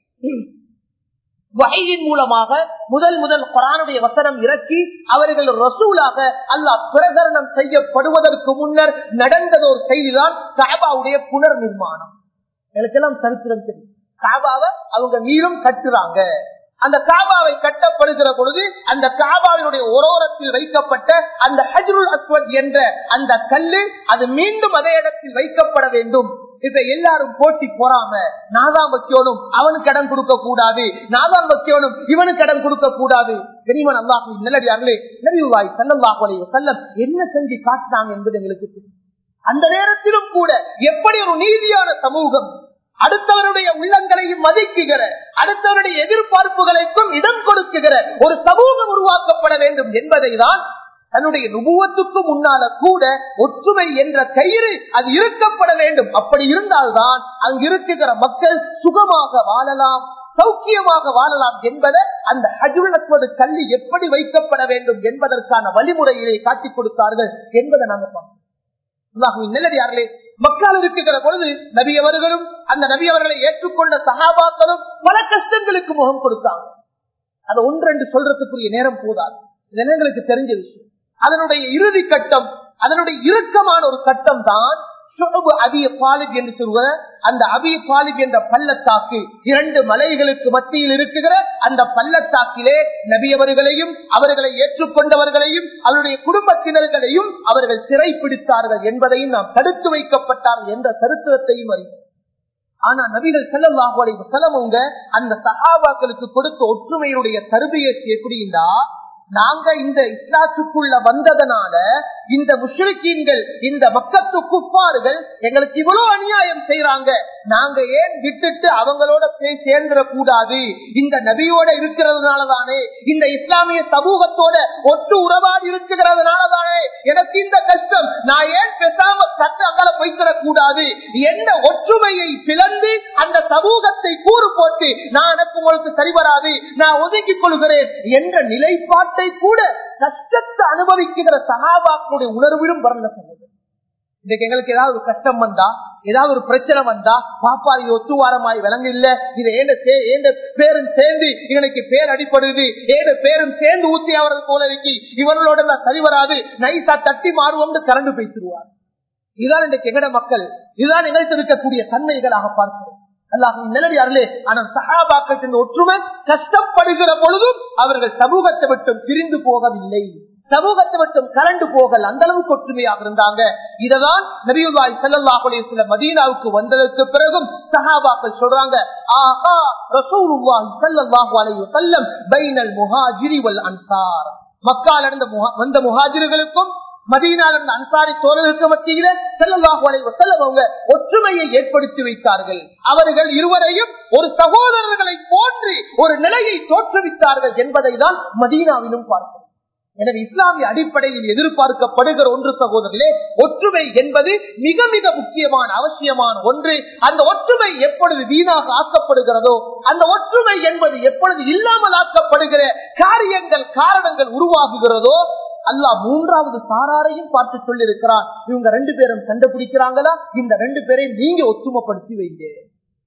வகையின் மூலமாக முதல் முதல் குரானுடைய வசனம் இறக்கி அவர்கள் ரசூலாக அல்லாஹ் பிரகரணம் செய்யப்படுவதற்கு முன்னர் நடந்தது ஒரு செய்திதான் காபாவுடைய புனர் நிர்மாணம் எனக்கெல்லாம் சரித்திரம் தெரியும் காபாவை அவங்க மீண்டும் கட்டுறாங்க அந்த காபாவை கட்டப்படுகிற பொழுது அந்த காபாவினுடைய ஓரோரத்தில் வைக்கப்பட்ட அந்த ஹஜ்ருல் அஸ்வத் என்ற அந்த கல்லு அது மீண்டும் அதே இடத்தில் வைக்கப்பட வேண்டும் இப்ப எல்லாரும் போட்டி போறாம நாதான் வைக்கணும் அவனுக்கு இடம் கொடுக்க கூடாது நாதான் வைக்கணும் இவனுக்கு இடம் கொடுக்க கூடாது பெரியவன் அல்லாஹ் நல்லடியார்களே நபிவாய் சல்லல்லாஹு அலைஹி வஸல்லம் என்ன செஞ்சு காட்டினாங்க என்பது எங்களுக்கு தெரியும் அந்த நேரத்திலும் கூட எப்படி ஒரு நீதியான சமூகம் அடுத்தவருடைய உள்ளங்களையும் மதிக்குகிற அடுத்தவருடைய எதிர்பார்ப்புகளுக்கும் இடம் கொடுக்குகிற ஒரு சமூகம் உருவாக்கப்பட வேண்டும் என்பதை தான் தன்னுடைய நுபுவத்துக்கு முன்னால கூட ஒற்றுமை என்ற கயிறு அது இருக்கப்பட வேண்டும் அப்படி இருந்தால்தான் அங்கு இருக்குகிற மக்கள் சுகமாக வாழலாம் சௌக்கியமாக வாழலாம் என்பதை அந்த ஹஜுலத்துவது கல்வி எப்படி வைக்கப்பட வேண்டும் என்பதற்கான வழிமுறைகளை காட்டிக் கொடுத்தார்கள் என்பதை நாங்கள் பார்க்கிறோம் அல்லாஹுவின் நல்லடியார்களே மக்கள் இருக்குகிற பொழுது நபி அவர்களும் அந்த நபி அவர்களை ஏற்றுக்கொண்ட சகாபாக்களும் பல கஷ்டங்களுக்கு முகம் கொடுத்தாங்க அதை ஒன்றென்று சொல்றதுக்குரிய நேரம் போதாது இது எங்களுக்கு தெரிஞ்ச விஷயம் அதனுடைய இறுதி கட்டம் அதனுடைய இறுக்கமான ஒரு கட்டம் தான் அபிய பாலிப் என்று சொல்கிற அந்த அபிய பாலிப் என்ற பள்ளத்தாக்கு இரண்டு மலைகளுக்கு மத்தியில் இருக்குகிற அந்த பள்ளத்தாக்கிலே நபியவர்களையும் அவர்களை ஏற்றுக்கொண்டவர்களையும் அவருடைய குடும்பத்தினர்களையும் அவர்கள் சிறைப்பிடித்தார்கள் என்பதையும் நாம் தடுத்து வைக்கப்பட்டார்கள் என்ற சரித்திரத்தையும் அறிவோம் ஆனா நபிகள் செல்லல்லாஹு அலைஹி செலவங்க அந்த சகாபாக்களுக்கு கொடுத்த ஒற்றுமையுடைய தருபியத்தை எப்படின்னா நாங்க இந்த இஸ்லாத்துக்குள்ள வந்ததனால இந்த முஷ்ரிக்கீன்கள் இந்த மக்கத்து குப்பாறுகள் எங்களுக்கு இவ்வளவு அநியாயம் செய்யறாங்க நாங்க ஏன் விட்டுட்டு அவங்களோட போய் சேர்ந்துட கூடாது இந்த நபியோட இருக்கிறதுனால தானே இந்த இஸ்லாமிய சமூகத்தோட ஒட்டு உறவாடி இருக்கிறதுனால தானே எனக்கு இந்த கஷ்டம் நான் ஏன் பேசாம கட்ட அங்கால போய்த்தர கூடாது எந்த ஒற்றுமையை பிளந்து அந்த சமூகத்தை கூறு போட்டு நான் எனக்கு உங்களுக்கு சரி வராது நான் ஒதுக்கிக் கொள்கிறேன் என்ற நிலைப்பாட்டை கூட கஷ்டத்தை அனுபவிக்கிற சகாபாக்களுடைய உணர்விலும் வரல சொல்லுது இன்னைக்கு எங்களுக்கு ஏதாவது ஒரு கஷ்டம் வந்தா ஏதாவது ஒரு பிரச்சனை வந்தா பாப்பா இது ஒத்துவாரமாய் விளங்க இல்ல இது ஏண்ட ஏண்ட பேரும் சேர்ந்து இவனுக்கு பேர் அடிப்படுது ஏண்ட பேரும் சேர்ந்து ஊத்தி அவரது போல இருக்கு இவர்களோட எல்லாம் சரி வராது நைசா தட்டி மாறுவோம்னு கரண்டு பேசிடுவார் இதுதான் இன்றைக்கு எங்கட மக்கள் இதுதான் எங்களுக்கு இருக்கக்கூடிய தன்மைகளாக பார்க்கிறோம் அல்லாஹும் நிலடியார்களே ஆனால் சகாபாக்கத்தின் ஒற்றுமை கஷ்டப்படுகிற பொழுதும் அவர்கள் சமூகத்தை விட்டும் பிரிந்து போகவில்லை சமூகத்தை விட்டும் கரண்டு போகல் அந்த அளவுக்கு ஒற்றுமையாக இருந்தாங்க இததான் நபியுல்லாய் செல்லல்லாஹுடைய சில மதீனாவுக்கு வந்ததற்கு பிறகும் சஹாபாக்கள் சொல்றாங்க ஆஹா ரசூலுல்லாஹி ஸல்லல்லாஹு அலைஹி வஸல்லம் பைனல் முஹாஜிரி வல் அன்சார் மக்கால இருந்த வந்த முஹாஜிர்களுக்கும் மதீனால இருந்த அன்சாரி தோழர்களுக்கு மத்தியில செல்லல்லாஹு அலைஹி வஸல்லம் அவங்க ஒற்றுமையை ஏற்படுத்தி வைத்தார்கள் அவர்கள் இருவரையும் ஒரு சகோதரர்களை போற்றி ஒரு நிலையை தோற்றுவித்தார்கள் என்பதை தான் மதீனாவிலும் பார்க்கிறோம் எனவே இஸ்லாமிய அடிப்படையில் எதிர்பார்க்கப்படுகிற ஒன்று சகோதரர்களே ஒற்றுமை என்பது மிக மிக முக்கியமான அவசியமான ஒன்று அந்த ஒற்றுமை எப்பொழுது வீணாக ஆக்கப்படுகிறதோ அந்த ஒற்றுமை என்பது எப்பொழுது இல்லாமல் ஆக்கப்படுகிற காரியங்கள் காரணங்கள் உருவாகுகிறதோ அல்லாஹ் மூன்றாவது சாராரையும் பார்த்து சொல்லியிருக்கிறார் இவங்க ரெண்டு பேரும் சண்டை பிடிக்கிறாங்களா இந்த ரெண்டு பேரையும் நீங்க ஒத்துமைப்படுத்தி வைங்க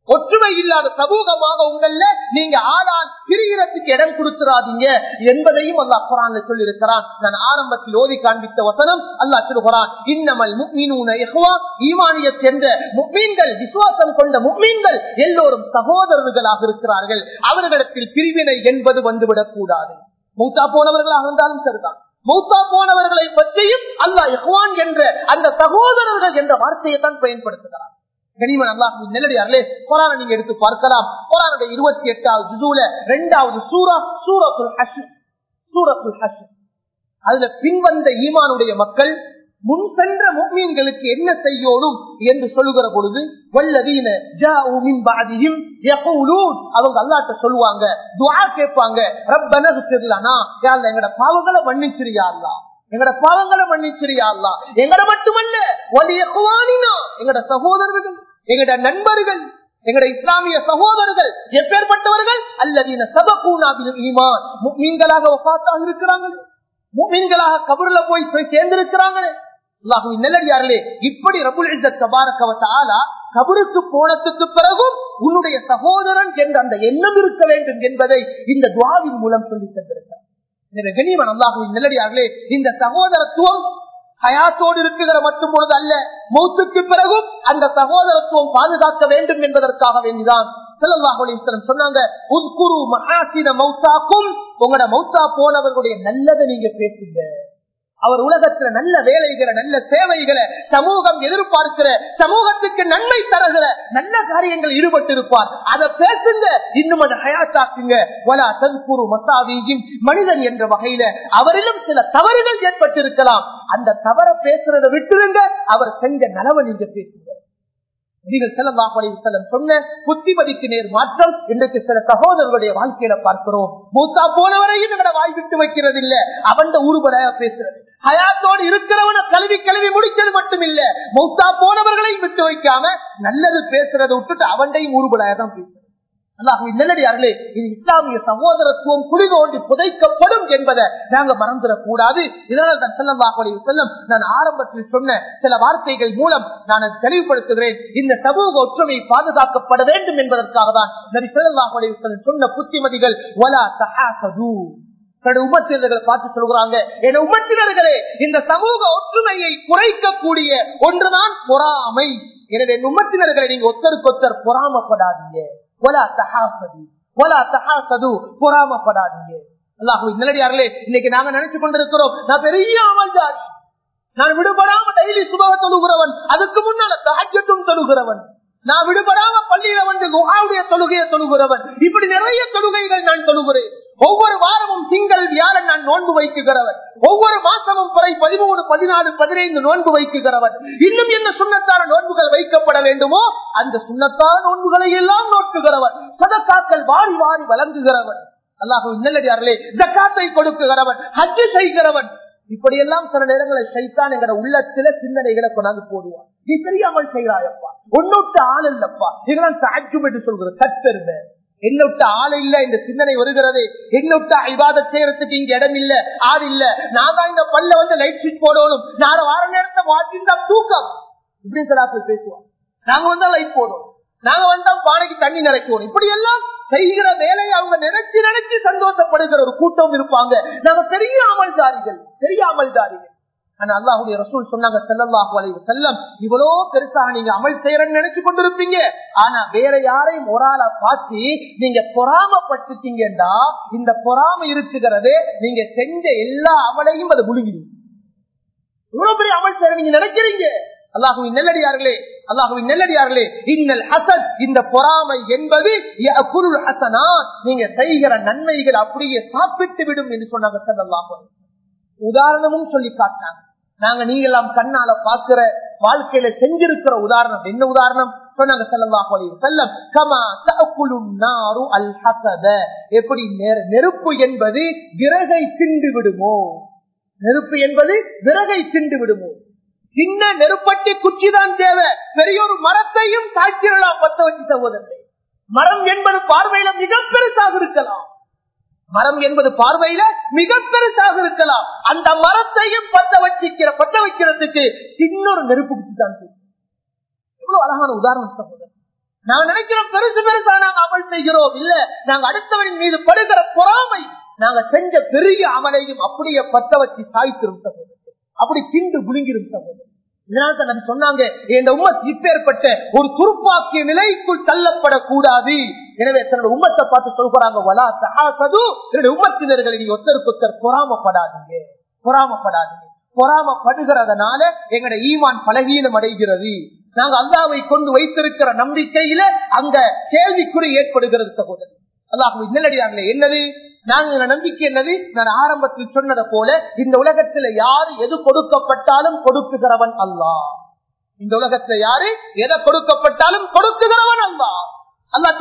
ஒற்றுமை இல்லாத சமூகமாக உங்கள நீங்க ஆளால் பிரிகிறதுக்கு இடம் கொடுத்துறாதீங்க என்பதையும் அல்லாஹ் குரான்ல சொல்லி இருக்கிறான் நான் ஆரம்பத்தில் ஓதி காண்பித்த வசனம் அல்லாஹ் சொல்லுகிறான் இன்னமல் முக்மீனூன இஹ்வா ஈமானிய சேர்ந்த முக்மீன்கள் விசுவாசம் கொண்ட முக்மீன்கள் எல்லோரும் சகோதரர்களாக இருக்கிறார்கள் அவர்களிடத்தில் பிரிவினை என்பது வந்துவிடக் கூடாது மூத்தா போனவர்களாக இருந்தாலும் சரிதான் மூத்தா போனவர்களை பற்றியும் அல்லாஹ் இஹ்வான் என்ற அந்த சகோதரர்கள் என்ற வார்த்தையை தான் பயன்படுத்துகிறார் கனிமன் அல்லாஹ் நெல்லடியார்களே குரான நீங்க எடுத்து பார்க்கலாம் குரானுடைய இருபத்தி எட்டாவது ஜுதுல இரண்டாவது சூரா சூரத்துல் ஹஷ் சூரத்துல் ஹஷ் அதுல பின்வந்த ஈமானுடைய மக்கள் முன் சென்ற முக்மீன்களுக்கு என்ன செய்யணும் என்று சொல்லுகிற பொழுது வல்லதீன ஜாஉ மின் பஅதிஹிம் யகூலூன் அவங்க அல்லாஹ்ட்ட சொல்லுவாங்க துஆ கேட்பாங்க ரப்பனா ذكرலனா யா அல்லாஹ் எங்கட பாவங்களை மன்னிச்சிரியா அல்லாஹ் எங்கட பாவங்களை மன்னிச்சிரியா அல்லாஹ் எங்கட மட்டுமல்ல வலிய குவானினா எங்கட சகோதரர்கள் எங்கட நண்பர்கள் எங்கட இஸ்லாமிய சகோதரர்கள் எப்பேற்பட்டவர்கள் அல்லதீன சபகூனாபில் ஈமான் முக்மீன்களாக வஃபாத்தாக இருக்கிறாங்க முக்மீன்களாக கபர்ல போய் போய் சேர்ந்திருக்கிறாங்களே அல்லாஹுவின் நல்லடியார்களே இப்படி ரபுல் இஸ்ஸத் தபாரக வ தஆலா கபருக்கு போனதுக்கு பிறகும் உன்னுடைய சகோதரன் என்ற அந்த எண்ணம் இருக்க வேண்டும் என்பதை இந்த துவாவின் மூலம் சொல்லி தந்திருக்கிறார் எனவே கனிமன் அல்லாஹுவின் நல்லடியார்களே இந்த சகோதரத்துவம் ஹயாத்தோடு இருக்குகிற மட்டும் பொழுது அல்ல மௌத்துக்கு பிறகும் அந்த சகோதரத்துவம் பாதுகாக்க வேண்டும் என்பதற்காக வேண்டிதான் ஸல்லல்லாஹு அலைஹி வஸல்லம் சொன்னாங்க உத்குரு மஹாசின மௌத்தாக்கும் உங்களோட மௌத்தா போனவர்களுடைய நல்லதை நீங்க பேசுங்க அவர் உலகத்துல நல்ல வேலைகளை நல்ல சேவைகளை சமூகம் எதிர்பார்க்கிற சமூகத்துக்கு நன்மை தருகிற நல்ல காரியங்கள் ஈடுபட்டு இருப்பார் அதை பேசுங்க இன்னும் அதை ஹயாத்தாக்குங்க வலா தன்புரு மசாவியும் மனிதன் என்ற வகையில அவரிலும் சில தவறுகள் ஏற்பட்டிருக்கலாம் அந்த தவற பேசுறதை விட்டுருங்க அவர் செஞ்ச நலவை நீங்க பேசுங்க நபிகள் ஸல்லல்லாஹு அலைஹி வஸல்லம் சொன்ன புத்திமதிக்கு நேர் மாற்றம் இன்றைக்கு சில சகோதரர்களுடைய வாழ்க்கையில பார்க்கிறோம் மூத்தா போனவரையும் எங்கட வாய் விட்டு வைக்கிறது இல்ல அவன் ஊறுபட பேசுறது ஹயாத்தோடு இருக்கிறவன கல்வி கல்வி முடிச்சது மட்டும் இல்ல மூத்தா போனவர்களையும் விட்டு வைக்காம நல்லது பேசுறதை விட்டுட்டு அவன்டையும் ஊறுபடாய தான் பேசுறது அல்லாஹுவின் நல்லடியார்களே இது இஸ்லாமிய சகோதரத்துவம் குளிதோண்டி புதைக்கப்படும் என்பதை நாங்க மறந்துடக் கூடாது இதனால் தான் செல்லல்லாஹுடைய செல்லம் நான் ஆரம்பத்தில் சொன்ன சில வார்த்தைகள் மூலம் நான் அதை தெளிவுபடுத்துகிறேன் இந்த சமூக ஒற்றுமை பாதுகாக்கப்பட வேண்டும் என்பதற்காக தான் நபி செல்லல்லாஹுடைய செல்லம் சொன்ன புத்திமதிகள் ஒலா தஹாசது தன்னுடைய உமத்தினர்களை பார்த்து சொல்கிறாங்க என உமத்தினர்களே இந்த சமூக ஒற்றுமையை குறைக்கக்கூடிய ஒன்றுதான் பொறாமை எனவே என் உமத்தினர்களை நீங்க ஒத்தருக்கொத்தர் பொறாமப்படாதீங்க ஒலா தஹாசது ஒலா தஹாசது பொறாமப்படாதீங்க அல்லாஹுவின் நல்லடியார்களே இன்னைக்கு நாங்க நினைச்சு கொண்டிருக்கிறோம் நான் பெரிய அமல்தாரி நான் விடுபடாம டெய்லி சுபக தொழுகிறவன் அதுக்கு முன்னால தாஜ்யத்தும் தொழுகிறவன் நான் விடுபடாம பள்ளியில வந்து குஹாவுடைய தொழுகையை தொழுகிறவன் இப்படி நிறைய தொழுகைகள் நான் தொழுகிறேன் ஒவ்வொரு வாரமும் திங்கள் வியாழன் நான் நோன்பு வைக்குகிறவன் ஒவ்வொரு மாசமும் பிறை பதிமூணு பதினாலு பதினைந்து நோன்பு வைக்குகிறவன் இன்னும் என்ன சுண்ணத்தான நோன்புகள் வைக்கப்பட வேண்டுமோ அந்த சுண்ணத்தான நோன்புகளை எல்லாம் நோக்குகிறவன் சதக்காக்கள் வாரி வாரி வழங்குகிறவன் அல்லாஹு நல்லடியார்களே ஜக்காத்தை கொடுக்குகிறவன் ஹஜ்ஜு செய்கிறவன் இப்படியெல்லாம் சில நேரங்களை சைத்தான் எங்கட உள்ளத்தில சிந்தனைகளை கொண்டாந்து போடுவான் நீ தெரியாமல் செய்கிறாயப்பா ஒன்னொட்ட ஆள் இல்லப்பா இதெல்லாம் தாஜ்ஜும் என்று சொல்கிறது கத்தருந்த என்னொட்ட ஆள் இல்ல இந்த சிந்தனை வருகிறது என்னொட்ட ஐவாத செய்யறதுக்கு இங்க இடம் இல்ல ஆள் இல்ல நான் தான் இந்த பல்ல வந்து லைட் ஷீட் போடணும் நாளை வார நேரத்தை வாசிந்தா தூக்கம் இப்படி சிலாக்கள் பேசுவோம் நாங்க வந்தா லைட் போடுவோம் நாங்க வந்தா பானைக்கு தண்ணி நிறைக்குவோம் இப்படி எல்லாம் செய்கிற வேலையை அவங்க நினைச்சு நினைச்சு சந்தோஷப்படுகிற ஒரு கூட்டம் இருப்பாங்க நாங்க பெரிய அமல்தாரிகள் பெரிய அமல்தாரிகள் ஆனா அல்லாஹுடைய ரசூல் சொன்னாங்க செல்லல்லாஹு அலைஹி செல்லம் இவ்வளோ பெருசாக நீங்க அமல் செய்யறன்னு நினைச்சு கொண்டிருப்பீங்க ஆனா வேற யாரையும் ஒரு ஆளா பார்த்து நீங்க பொறாமப்பட்டுட்டீங்கன்னா இந்த பொறாம இருக்குகிறது நீங்க செஞ்ச எல்லா அமலையும் அதை முழுங்கிடும் இவ்வளவு பெரிய அமல் செய்யற நீங்க நினைக்கிறீங்க அல்லாஹுவின் நெல்லடியார்களே அல்லாஹுவின் நெல்லடியார்களே இன்னல் ஹசத் இந்த பொறாமை என்பது குருள் ஹசனா நீங்க செய்கிற நன்மைகள் அப்படியே சாப்பிட்டு விடும் என்று சொன்னாங்க செல்லல்லாஹு உதாரணமும் சொல்லி காட்டினாங்க நாங்க நீங்களாம் கண்ணால பாக்குற வாழ்க்கையில செஞ்சிருக்கிற உதாரணம் என்ன உதாரணம் சொன்னாங்க செல்லல்லாஹு அலைஹி வஸல்லம் கமா தஅக்குலுன் நாரு அல் ஹசத எப்படி நெருப்பு என்பது விறகை திண்டு விடுமோ நெருப்பு என்பது விறகை திண்டு விடுமோ சின்ன நெருப்பட்டி குச்சிதான் தேவை பெரிய ஒரு மரத்தையும் தாக்கிடலாம் பத்த வச்சு சகோதரர்களே மரம் என்பது பார்வையில மிக பெருசாக இருக்கலாம் மரம் என்பது பார்வையில மிக பெருசாக இருக்கலாம் அந்த மரத்தையும் பத்த வச்சிக்கிற பத்த வைக்கிறதுக்கு சின்ன ஒரு நெருப்பு குச்சி தான் எவ்வளவு அழகான உதாரணம் சகோதரர் நாங்க நினைக்கிறோம் பெருசு பெருசா நாங்க அமல் செய்கிறோம் இல்ல நாங்க அடுத்தவரின் மீது படுகிற பொறாமை நாங்க செஞ்ச பெரிய அமலையும் அப்படியே பத்த வச்சு சாய்த்திரும் சகோதரர் அப்படி திண்டு குலுங்கிரும் சகோதரர் இதனால தான் நபி சொன்னாங்க இந்த உம்மத் இப்பேற்பட்ட ஒரு துருப்பாக்கிய நிலைக்குள் தள்ளப்படக்கூடாது எனவே தன்னோட உம்மத்தை பார்த்து சொல்றாங்க வலா தகாசது என்னுடைய உம்மத்தினர்களை நீங்க ஒருத்தருக்கு ஒருத்தர் பொறாமப்படாதீங்க பொறாமப்படாதீங்க பொறாமப்படுகிறதுனால எங்கட ஈமான் பலகீனம் அடைகிறது நாங்க அல்லாவை கொண்டு வைத்திருக்கிற நம்பிக்கையில அங்க கேள்விக்குறி ஏற்படுகிறது சகோதரர் அல்லாஹ் நல்லடியாங்களே என்னது நாங்க நம்பிக்கை என்னது நான் ஆரம்பத்தில் சொன்னதை போல இந்த உலகத்துல யாரு எது கொடுக்கப்பட்டாலும் கொடுக்குகிறவன் அல்லாஹ் இந்த உலகத்துல யாரு எதை கொடுக்கப்பட்டாலும் கொடுக்குகிறவன் அல்லா அல்லா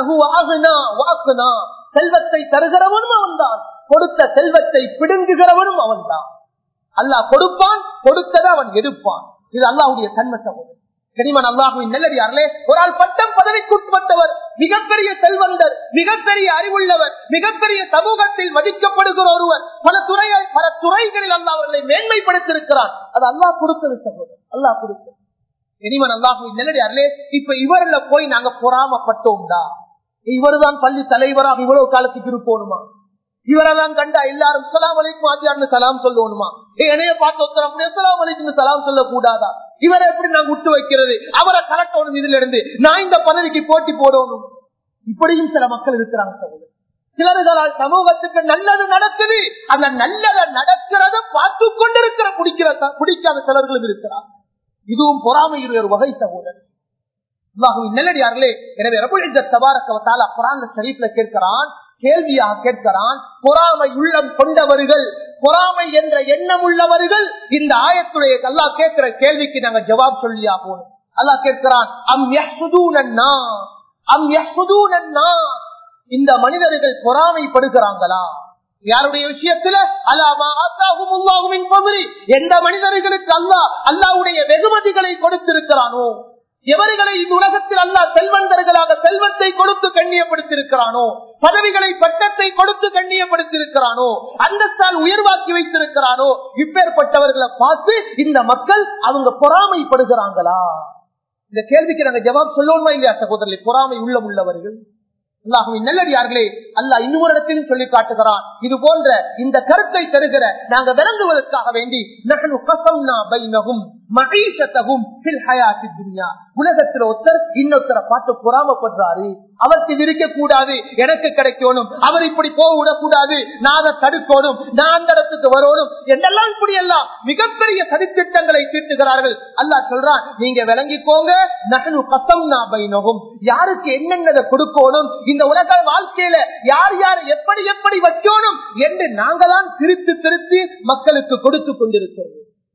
சொல்லுகிறான் செல்வத்தை தருகிறவனும் அவன்தான் கொடுத்த செல்வத்தை பிடுங்குகிறவனும் அவன்தான் அல்லாஹ் கொடுப்பான் கொடுத்ததை அவன் எடுப்பான் இது அல்லாஹுடைய தன்மை சகோதரர் கனிமன் அல்லாஹுவின் நல்லடியார்களே ஒரு ஆள் பட்டம் பதவிக்குட்பட்டவர் மிகப்பெரிய செல்வந்தர் மிகப்பெரிய அறிவுள்ளவர் மிகப்பெரிய சமூகத்தில் மதிக்கப்படுகிற ஒருவர் பல துறைகள் பல துறைகளில் அல்லா அவர்களை மேன்மைப்படுத்திருக்கிறார் அது அல்லாஹ் கொடுத்தது சகோதரர் அல்லாஹ் கொடுத்தது இனிமன் அல்லாஹுவின் நல்லடியார்களே இப்ப இவர்ல போய் நாங்க பொறாமப்பட்டோம்டா இவருதான் பள்ளி தலைவராக இவ்வளவு காலத்துக்கு இருப்போனுமா இவரெல்லாம் கண்டா எல்லாரும் சலாம் அலைக்கும் ஆத்தியார்னு சலாம் சொல்லணுமா என்னைய பார்த்து ஒருத்தர் சலாம் அலைக்கும் சலாம் சொல்ல கூடாதா இவரை எப்படி நாங்க விட்டு வைக்கிறது அவரை கலட்டணும் இதுல இருந்து நான் இந்த பதவிக்கு போட்டி போடணும் இப்படியும் சில மக்கள் இருக்கிறாங்க சகோதரர் சிலர்களால் சமூகத்துக்கு நல்லது நடக்குது அந்த நல்லத நடக்கிறத பார்த்து கொண்டிருக்கிற குடிக்கிற குடிக்காத சிலர்களும் இருக்கிறார் இதுவும் பொறாமையுடைய ஒரு வகை சகோதரர் நல்லடியார்களே எனவே ரபுல் தபாரக்கவத்தால் குரான் ஷரீப்ல கேட்கிறான் கேள்வியாக கேட்கிறான் பொறாமை உள்ளம் கொண்டவர்கள் பொறாமை என்ற எண்ணம் உள்ளவர்கள் இந்த ஆயத்துடைய அல்லா கேட்கிற கேள்விக்கு நாங்க ஜவாப் சொல்லியா போகணும் அல்லா கேட்கிறான் அம் யஹ்சுதூனன்னா அம் யஹ்சுதூனன்னா இந்த மனிதர்கள் பொறாமைப்படுகிறாங்களா யாருடைய விஷயத்துல அல்லாஹும் பகுதி எந்த மனிதர்களுக்கு அல்லாஹ் அல்லாவுடைய வெகுமதிகளை கொடுத்திருக்கிறானோ எவர்களை இந்த உலகத்தில் அல்லா செல்வந்தர்களாக செல்வத்தை கொடுத்து கண்ணியப்படுத்தியிருக்கிறானோ பதவிகளை பட்டத்தை கொடுத்து கண்ணியப்படுத்தியிருக்கிறானோ அந்தஸ்தால் உயர்வாக்கி வைத்திருக்கிறானோ இப்பேற்பட்டவர்களை பார்த்து இந்த மக்கள் அவங்க பொறாமைப்படுகிறாங்களா இந்த கேள்விக்கு நாங்க ஜவாப் சொல்லணுமா இல்லையா சகோதரர்களை பொறாமை உள்ளம் உள்ளவர்கள் அல்லாஹுவின் நல்லடியார்களே அல்லாஹ் இன்னொரு இடத்திலும் சொல்லி காட்டுகிறான் இது போன்ற இந்த கருத்தை தருகிற நாங்க விளங்குவதற்காக வேண்டி நகனு கசம்னா பைனகும் மகீஷத்தகும் உலகத்தில் ஒருத்தர் இன்னொருத்தரை பார்த்து பொறாமப்படுறாரு அவருக்கு இது இருக்க கூடாது எனக்கு கிடைக்கணும் அவர் இப்படி போக விடக்கூடாது நான் அதை தடுக்கணும் நான் அந்த இடத்துக்கு வரணும் என்றெல்லாம் இப்படி எல்லாம் மிகப்பெரிய சதித்திட்டங்களை தீட்டுகிறார்கள் அல்லாஹ் சொல்றான் நீங்க விளங்கிக்கோங்க நகனு கசம்னா பைனகும் யாருக்கு என்னென்னதை கொடுக்கணும் இந்த உலக வாழ்க்கையில யார் யார் எப்படி எப்படி வைக்கணும் என்று நாங்களாம் திருத்து திருத்தி மக்களுக்கு கொடுத்து கொண்டிருக்கிறோம்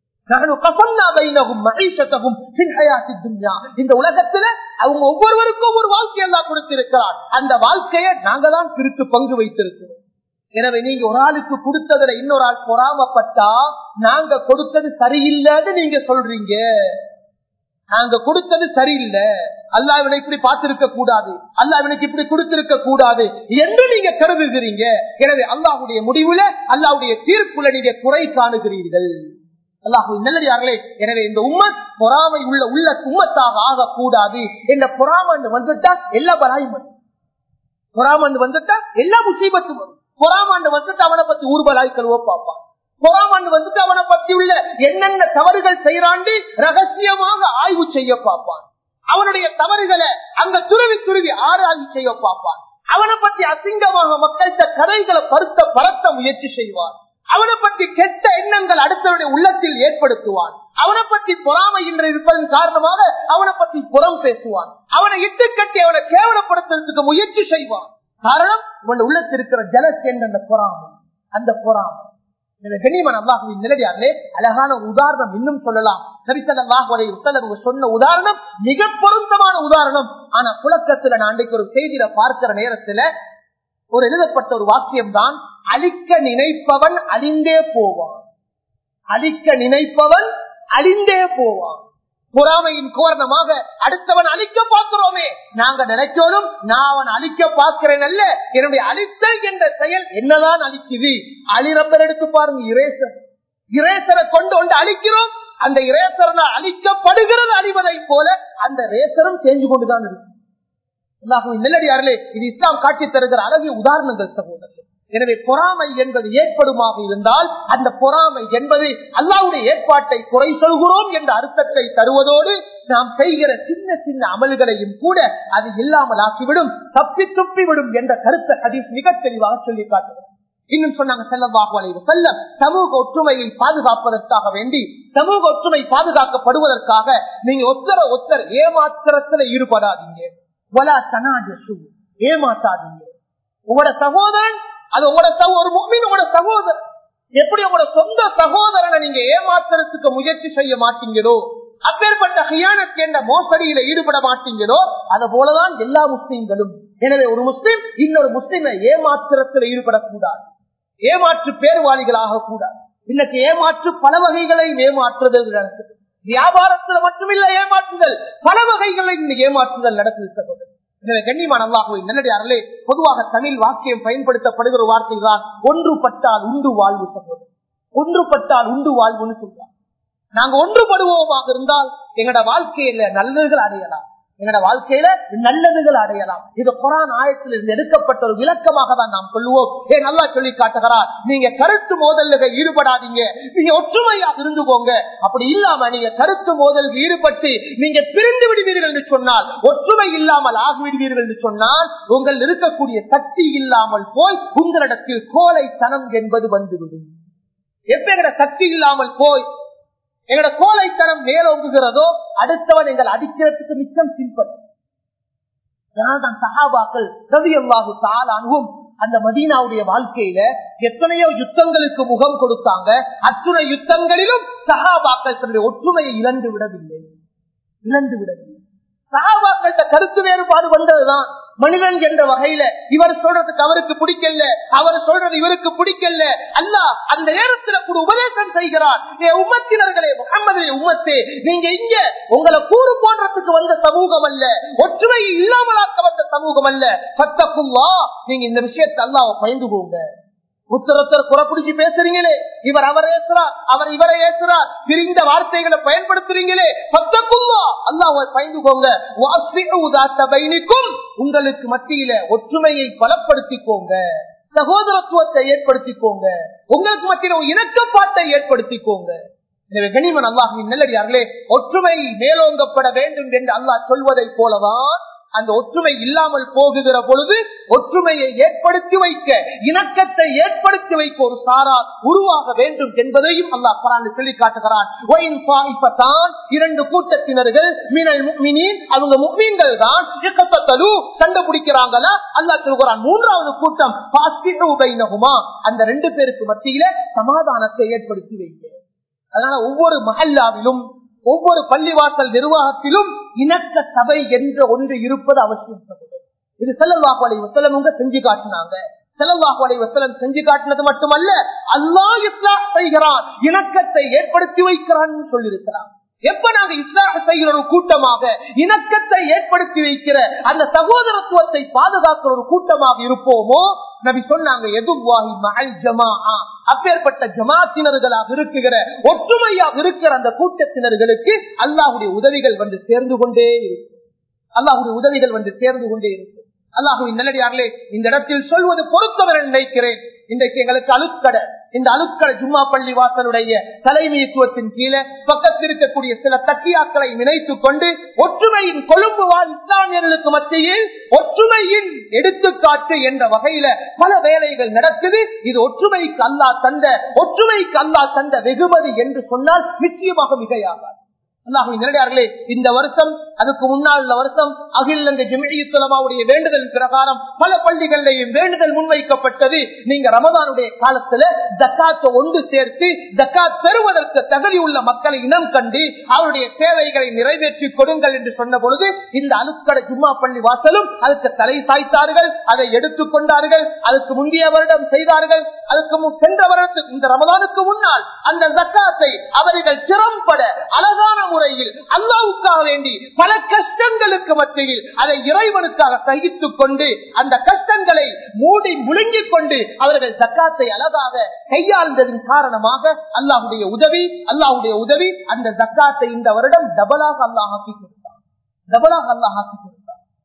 இந்த உலகத்துல அவங்க ஒவ்வொருவருக்கும் ஒரு வாழ்க்கையெல்லாம் கொடுத்திருக்கிறார் அந்த வாழ்க்கையை நாங்க தான் திருத்து பங்கு வைத்திருக்கிறோம் எனவே நீங்க ஒரு ஆளுக்கு கொடுத்ததுல இன்னொரு ஆள் பொறாமப்பட்டா நாங்க கொடுத்தது சரியில்லைன்னு நீங்க சொல்றீங்க நாங்க கொடுத்தது சரியில்லை அல்லா இவனை இப்படி பார்த்திருக்க கூடாது அல்லா இவனுக்கு இப்படி கொடுத்திருக்க கூடாது என்று நீங்க கருதுகிறீங்க எனவே அல்லாஹுடைய முடிவுல அல்லாஹுடைய தீர்ப்புல நீங்க குறை காணுகிறீர்கள் அல்லாஹு நல்லடியார்களே எனவே இந்த உம்மத் பொறாமை உள்ள உள்ள உம்மத்தாக ஆகக்கூடாது இந்த பொறாமண்டு வந்துட்டா எல்லா பலாயும் வரும் பொறாமண்டு வந்துட்டா எல்லா முசீபத்தும் வரும் பொறாமண்டு வந்துட்டு அவனை பத்தி ஊர்வலாய் கழுவ பார்ப்பான் பொறாமண்டு வந்துட்டு அவனை பத்தி உள்ள என்னென்ன தவறுகள் செய்யறாண்டி ரகசியமாக ஆய்வு செய்ய பார்ப்பான் அவனுடைய தவறுகளை அங்க துருவி துருவி ஆராய்ச்சி செய்ய பார்ப்பான் அவனை பத்தி அசிங்கமாக மக்கள்கிட்ட கதைகளை பருத்த பரத்த முயற்சி செய்வான் அவனை பற்றி கெட்ட எண்ணங்கள் அடுத்தவருடைய உள்ளத்தில் ஏற்படுத்துவான் அவனை பற்றி பொறாமை என்று இருப்பதன் காரணமாக அவனை பற்றி புறம் பேசுவான் அவனை இட்டு கட்டி அவனை கேவலப்படுத்துறதுக்கு முயற்சி செய்வான் காரணம் இவன் உள்ளத்தில் இருக்கிற ஜலஸ் என்ற அந்த பொறாமை அந்த பொறாமை கண்ணியமான அல்லாஹுவின் நிலடியார்களே அழகான ஒரு உதாரணம் இன்னும் சொல்லலாம் நபிசல்லாஹுடைய உத்தலவு சொன்ன உதாரணம் மிக பொருத்தமான உதாரணம் ஆனா புழக்கத்துல நான் அன்றைக்கு ஒரு செய்தியில பார்க்கிற நேரத்துல ஒரு எழுதப்பட்ட ஒரு வாக்கியம் தான் அழிக்க நினைப்பவன் அழிந்தே போவான் அழிக்க நினைப்பவன் அழிந்தே போவான் பொறாமையின் காரணமாக அடுத்தவன் அழிக்க பார்க்கிறோமே நாங்க நினைச்சோடும் நான் அவன் அழிக்க பார்க்கிறேன் அல்ல என்னுடைய அழித்தல் என்ற செயல் என்னதான் அழிக்குது அழிரப்பர் எடுத்து பாருங்க இரேசர் இரேசரை கொண்டு வந்து அழிக்கிறோம் அந்த இரேசரனால் அழிக்கப்படுகிறது அழிவதை போல அந்த ரேசரும் தேஞ்சு கொண்டுதான் இருக்கு நெல்லடியார்களே இது இஸ்லாம் காட்டி தருகிற அழகிய உதாரணங்கள் சகோதரர்கள் எனவே பொறாமை என்பது ஏற்படுமாக இருந்தால் அந்த பொறாமை என்பது அல்லாவுடைய ஏற்பாட்டை குறை சொல்கிறோம் என்ற அர்த்தத்தை தருவதோடு நாம் செய்கிற சின்ன சின்ன அமல்களையும் கூட அது இல்லாமல் ஆக்கிவிடும் தப்பி துப்பி விடும் என்ற கருத்தை ஹதீஸ் மிக தெளிவாக சொல்லி காட்டுகிறது இன்னும் சொன்னாங்க செல்லவாக செல்ல சமூக ஒற்றுமையை பாதுகாப்பதற்காக வேண்டி சமூக ஒற்றுமை பாதுகாக்கப்படுவதற்காக நீங்க ஒத்தர ஒத்தர ஏமாத்திரத்துல ஈடுபடாதீங்க வலா தனாஜு ஏமாத்தாதீங்க உங்களோட சகோதரன் அது உங்களோட ஒரு முக்மின் உங்களோட சகோதரன் எப்படி உங்களோட சொந்த சகோதரனை நீங்க ஏமாத்துறதுக்கு முயற்சி செய்ய மாட்டீங்களோ அப்பேற்பட்ட ஹியானத் என்ற மோசடியில ஈடுபட மாட்டீங்களோ அது போலதான் எல்லா முஸ்லீம்களும் எனவே ஒரு முஸ்லீம் இன்னொரு முஸ்லீமை ஏமாத்திரத்தில் ஈடுபடக்கூடாது ஏமாற்று பேர்வாளிகளாக கூடாது இன்னைக்கு ஏமாற்று பல வகைகளை ஏமாற்றுதல் நடக்குது வியாபாரத்துல மட்டுமில்ல ஏமாற்றுதல் பல வகைகளை இன்னைக்கு ஏமாற்றுதல் நடக்குது எனவே கண்ணியமான அல்லாஹுவை நல்லடியார்களே பொதுவாக தமிழ் வாக்கியம் பயன்படுத்தப்படுகிற வார்த்தை தான் ஒன்றுபட்டால் உண்டு வாழ்வு சகோதரர் ஒன்றுபட்டால் உண்டு வாழ்வுன்னு சொல்றாங்க நாங்க ஒன்றுபடுவோமாக இருந்தால் எங்கட வாழ்க்கையில நல்லதுகள் அடையலாம் எங்கட வாழ்க்கையில நல்லதுகள் அடையலாம் இது குரான் ஆயத்தில் இருந்து எடுக்கப்பட்ட ஒரு விளக்கமாக தான் நாம் சொல்லுவோம் ஏ நல்லா சொல்லி காட்டுகிறார் நீங்க கருத்து மோதல்ல ஈடுபடாதீங்க நீங்க ஒற்றுமையாக இருந்து போங்க அப்படி இல்லாம நீங்க கருத்து மோதல் ஈடுபட்டு நீங்க பிரிந்து விடுவீர்கள் என்று சொன்னால் ஒற்றுமை இல்லாமல் ஆகிவிடுவீர்கள் என்று சொன்னால் உங்கள் இருக்கக்கூடிய சக்தி இல்லாமல் போய் உங்களிடத்தில் கோலைத்தனம் என்பது வந்துவிடும் எப்ப எங்கட சக்தி இல்லாமல் போய் எங்களோட கோலைத்தனம் மேலோங்குகிறதோ அடுத்தவன் எங்கள் அடிக்கிறதுக்கு மிச்சம் சிம்பிள் அதனால்தான் சகாபாக்கள் ரவி அல்லாஹு தாலானுவும் அந்த மதீனாவுடைய வாழ்க்கையில எத்தனையோ யுத்தங்களுக்கு முகம் கொடுத்தாங்க அத்துணை யுத்தங்களிலும் சகாபாக்கள் தன்னுடைய ஒற்றுமையை இழந்து விடவில்லை இழந்து விடவில்லை சகாபாக்கள்கிட்ட கருத்து வேறுபாடு வந்ததுதான் மனிதன் என்ற வகையில இவர் சொல்றதுக்கு அவருக்கு பிடிக்கல அவர் சொல்றது இவருக்கு பிடிக்கல அல்ல அந்த நேரத்துல கூட உபதேசம் செய்கிறார் உம்மத்தினர்களே முகமது உம்மத்தே நீங்க இங்க உங்களை கூறு போடுறதுக்கு வந்த சமூகம் அல்ல ஒற்றுமையை இல்லாமலாக்க வந்த சமூகம் அல்ல சத்தக்கும் வா நீங்க இந்த விஷயத்தை அல்லாவ பயந்து போங்க உத்தரத்தர் குறப்பிடிச்சு பேசுறீங்களே இவர் அவர் ஏசுறார் அவர் இவரை ஏசுறார் பிரிந்த வார்த்தைகளை பயன்படுத்துறீங்களே பத்தக்குள்ளா அல்லாஹ் பயந்துக்கோங்க உங்களுக்கு மத்தியில ஒற்றுமையை பலப்படுத்திக்கோங்க சகோதரத்துவத்தை ஏற்படுத்திக்கோங்க உங்களுக்கு மத்தியில இணக்கப்பாட்டை ஏற்படுத்திக்கோங்க எனவே கனிமன் அல்லாஹின் நல்லடியார்களே ஒற்றுமை மேலோங்கப்பட வேண்டும் என்று அல்லாஹ் சொல்வதை போலதான் அந்த ஒற்றுமை இல்லாமல் போகுகிற பொழுது ஒற்றுமையை ஏற்படுத்தி வைக்க இணக்கத்தை ஏற்படுத்தி வைக்க ஒரு சாரா உருவாக வேண்டும் என்பதையும் அல்லாஹ் பராண்டு சொல்லி காட்டுகிறான் இரண்டு கூட்டத்தினர்கள் அவங்க முக்மீன்கள் தான் கண்டுபிடிக்கிறாங்களா அல்லா சொல்கிறான் மூன்றாவது கூட்டம் அந்த ரெண்டு பேருக்கு மத்தியில சமாதானத்தை ஏற்படுத்தி வைக்க அதனால ஒவ்வொரு மஹல்லாவிலும் ஒவ்வொரு பள்ளிவாசல் நிர்வாகத்திலும் இணக்க சபை என்ற ஒன்று இருப்பது அவசியம் இது செல்லவாக்கு அலை வசலம் செஞ்சு காட்டினாங்க செல்லவாக்கு அலை வசலம் செஞ்சு காட்டினது மட்டுமல்ல அல்லா இஸ்லா செய்கிறான் இணக்கத்தை ஏற்படுத்தி வைக்கிறான் சொல்லியிருக்கிறான் எப்ப நாங்க இஸ்லாக செய்கிற ஒரு கூட்டமாக இணக்கத்தை ஏற்படுத்தி வைக்கிற அந்த சகோதரத்துவத்தை பாதுகாக்கிற ஒரு கூட்டமாக இருப்போமோ நபி சொன்னாங்க எதுவாகி மகள் ஜமா அப்பேற்பட்ட ஜமாத்தினர்களாக இருக்குகிற ஒற்றுமையாக இருக்கிற அந்த கூட்டத்தினர்களுக்கு அல்லாஹுடைய உதவிகள் வந்து சேர்ந்து கொண்டே இருக்கும் அல்லாஹுடைய உதவிகள் வந்து சேர்ந்து கொண்டே இருக்கும் அல்லாஹுவின் நல்லடியார்களே இந்த இடத்தில் சொல்வது பொருத்தவர் நினைக்கிறேன் இன்றைக்கு எங்களுக்கு அழுக்கடை இந்த அழுக்கடை ஜும்மா பள்ளி வாசலுடைய தலைமைத்துவத்தின் கீழே பக்கத்தில் இருக்கக்கூடிய சில தக்கியாக்களை நினைத்துக் கொண்டு ஒற்றுமையின் கொழும்பு வாழ் இஸ்லாமியர்களுக்கு மத்தியில் ஒற்றுமையின் எடுத்துக்காட்டு என்ற வகையில பல வேலைகள் நடக்குது இது ஒற்றுமைக்கு அல்லா தந்த ஒற்றுமைக்கு அல்லா தந்த வெகுமதி என்று சொன்னால் நிச்சயமாக மிகையாகாது அல்லாஹின் நேரடியார்களே இந்த வருஷம் அதுக்கு முன்னால் உள்ள வருஷம் அகில் அந்த ஜிமிழியுத்தலமாவுடைய வேண்டுதல் பிரகாரம் பல பள்ளிகளிலேயும் வேண்டுதல் முன்வைக்கப்பட்டது நீங்க ரமதானுடைய காலத்துல ஜக்காத்தை ஒன்று சேர்த்து ஜக்காத் பெறுவதற்கு தகுதி உள்ள மக்களை இனம் கண்டு அவருடைய தேவைகளை நிறைவேற்றி கொடுங்கள் என்று சொன்ன பொழுது இந்த அலுக்கடை ஜும்மா பள்ளி வாசலும் அதுக்கு தலை சாய்த்தார்கள் அதை எடுத்துக் கொண்டார்கள் அதுக்கு முந்தைய வருடம் செய்தார்கள் அதுக்கு சென்ற வருடத்துக்கு இந்த ரமதானுக்கு முன்னால் அந்த ஜக்காத்தை அவர்கள் திறம்பட அழகான முறையில் அல்லாவுக்காக வேண்டி பல கஷ்டங்களுக்கு மத்தியில் அதை இறைவனுக்காக சகித்துக் கொண்டு அந்த கஷ்டங்களை மூடி முழுங்கிக் கொண்டு அவர்கள் ஜக்காத்தை அழகாக கையாழ்ந்ததின் காரணமாக அல்லாஹுடைய உதவி அல்லாஹுடைய உதவி அந்த ஜக்காத்தை இந்த வருடம் டபலாக அல்லாஹ் ஆக்கி கொடுத்தார் டபலாக அல்லாஹ் ஆக்கி கொடுத்தார்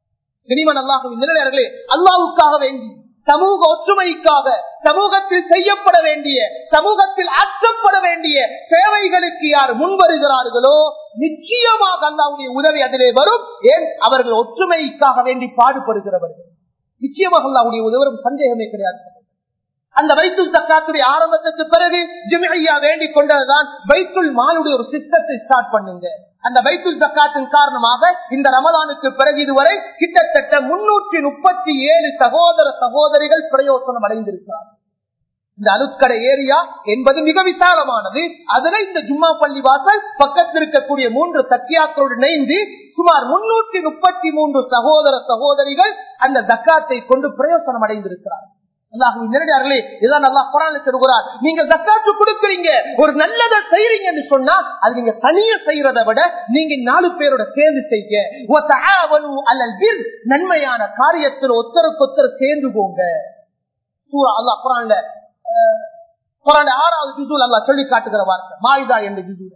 கனிமன் அல்லாஹுவின் நிலையர்களே அல்லாவுக்காக வேண்டி சமூக ஒற்றுமைக்காக சமூகத்தில் செய்யப்பட வேண்டிய சமூகத்தில் ஆற்றப்பட வேண்டிய சேவைகளுக்கு யார் முன்வருகிறார்களோ நிச்சயமாக அல்லாவுடைய உதவி அதிலே வரும் ஏன் அவர்கள் ஒற்றுமைக்காக வேண்டி பாடுபடுகிறவர்கள் நிச்சயமாக அல்லாவுடைய உதவரும் சந்தேகமே கிடையாது அந்த வைத்துல் தக்காத்துடைய ஆரம்பத்துக்கு பிறகு ஜிமியா வேண்டிக் கொண்டதுதான் வைத்துல் மாலுடைய ஒரு சிஸ்டத்தை ஸ்டார்ட் பண்ணுங்க அந்த வைத்துல் தக்காத்தின் காரணமாக இந்த ரமதானுக்கு பிறகு இதுவரை கிட்டத்தட்ட முன்னூற்றி முப்பத்தி ஏழு சகோதர சகோதரிகள் பிரயோசனம் அடைந்திருக்கிறார் இந்த அலுக்கடை ஏரியா என்பது மிக விசாலமானது அதனை இந்த ஜும்மா பள்ளி வாசல் பக்கத்தில் இருக்கக்கூடிய மூன்று சத்தியாக்களோடு இணைந்து சுமார் முன்னூற்றி முப்பத்தி மூன்று சகோதர சகோதரிகள் அந்த தக்காத்தை கொண்டு பிரயோசனம் அடைந்திருக்கிறார் நேரடியார்களே இதான் நல்லா குரான் சொல்கிறார் நீங்க தக்காத்து கொடுக்குறீங்க ஒரு நல்லதை செய்யறீங்க என்று சொன்னா அது நீங்க தனியா செய்யறதை விட நீங்க நாலு பேரோட சேர்ந்து செய்ய அல்லல் நன்மையான காரியத்தில் ஒத்தருக்கு ஒத்தர் சேர்ந்து போங்க சூரா அல்லா குரான்ல குரான் ஆறாவது ஜிசூல் அல்லா சொல்லி காட்டுகிற வார்த்தை மாயுதா என்ற ஜிசூல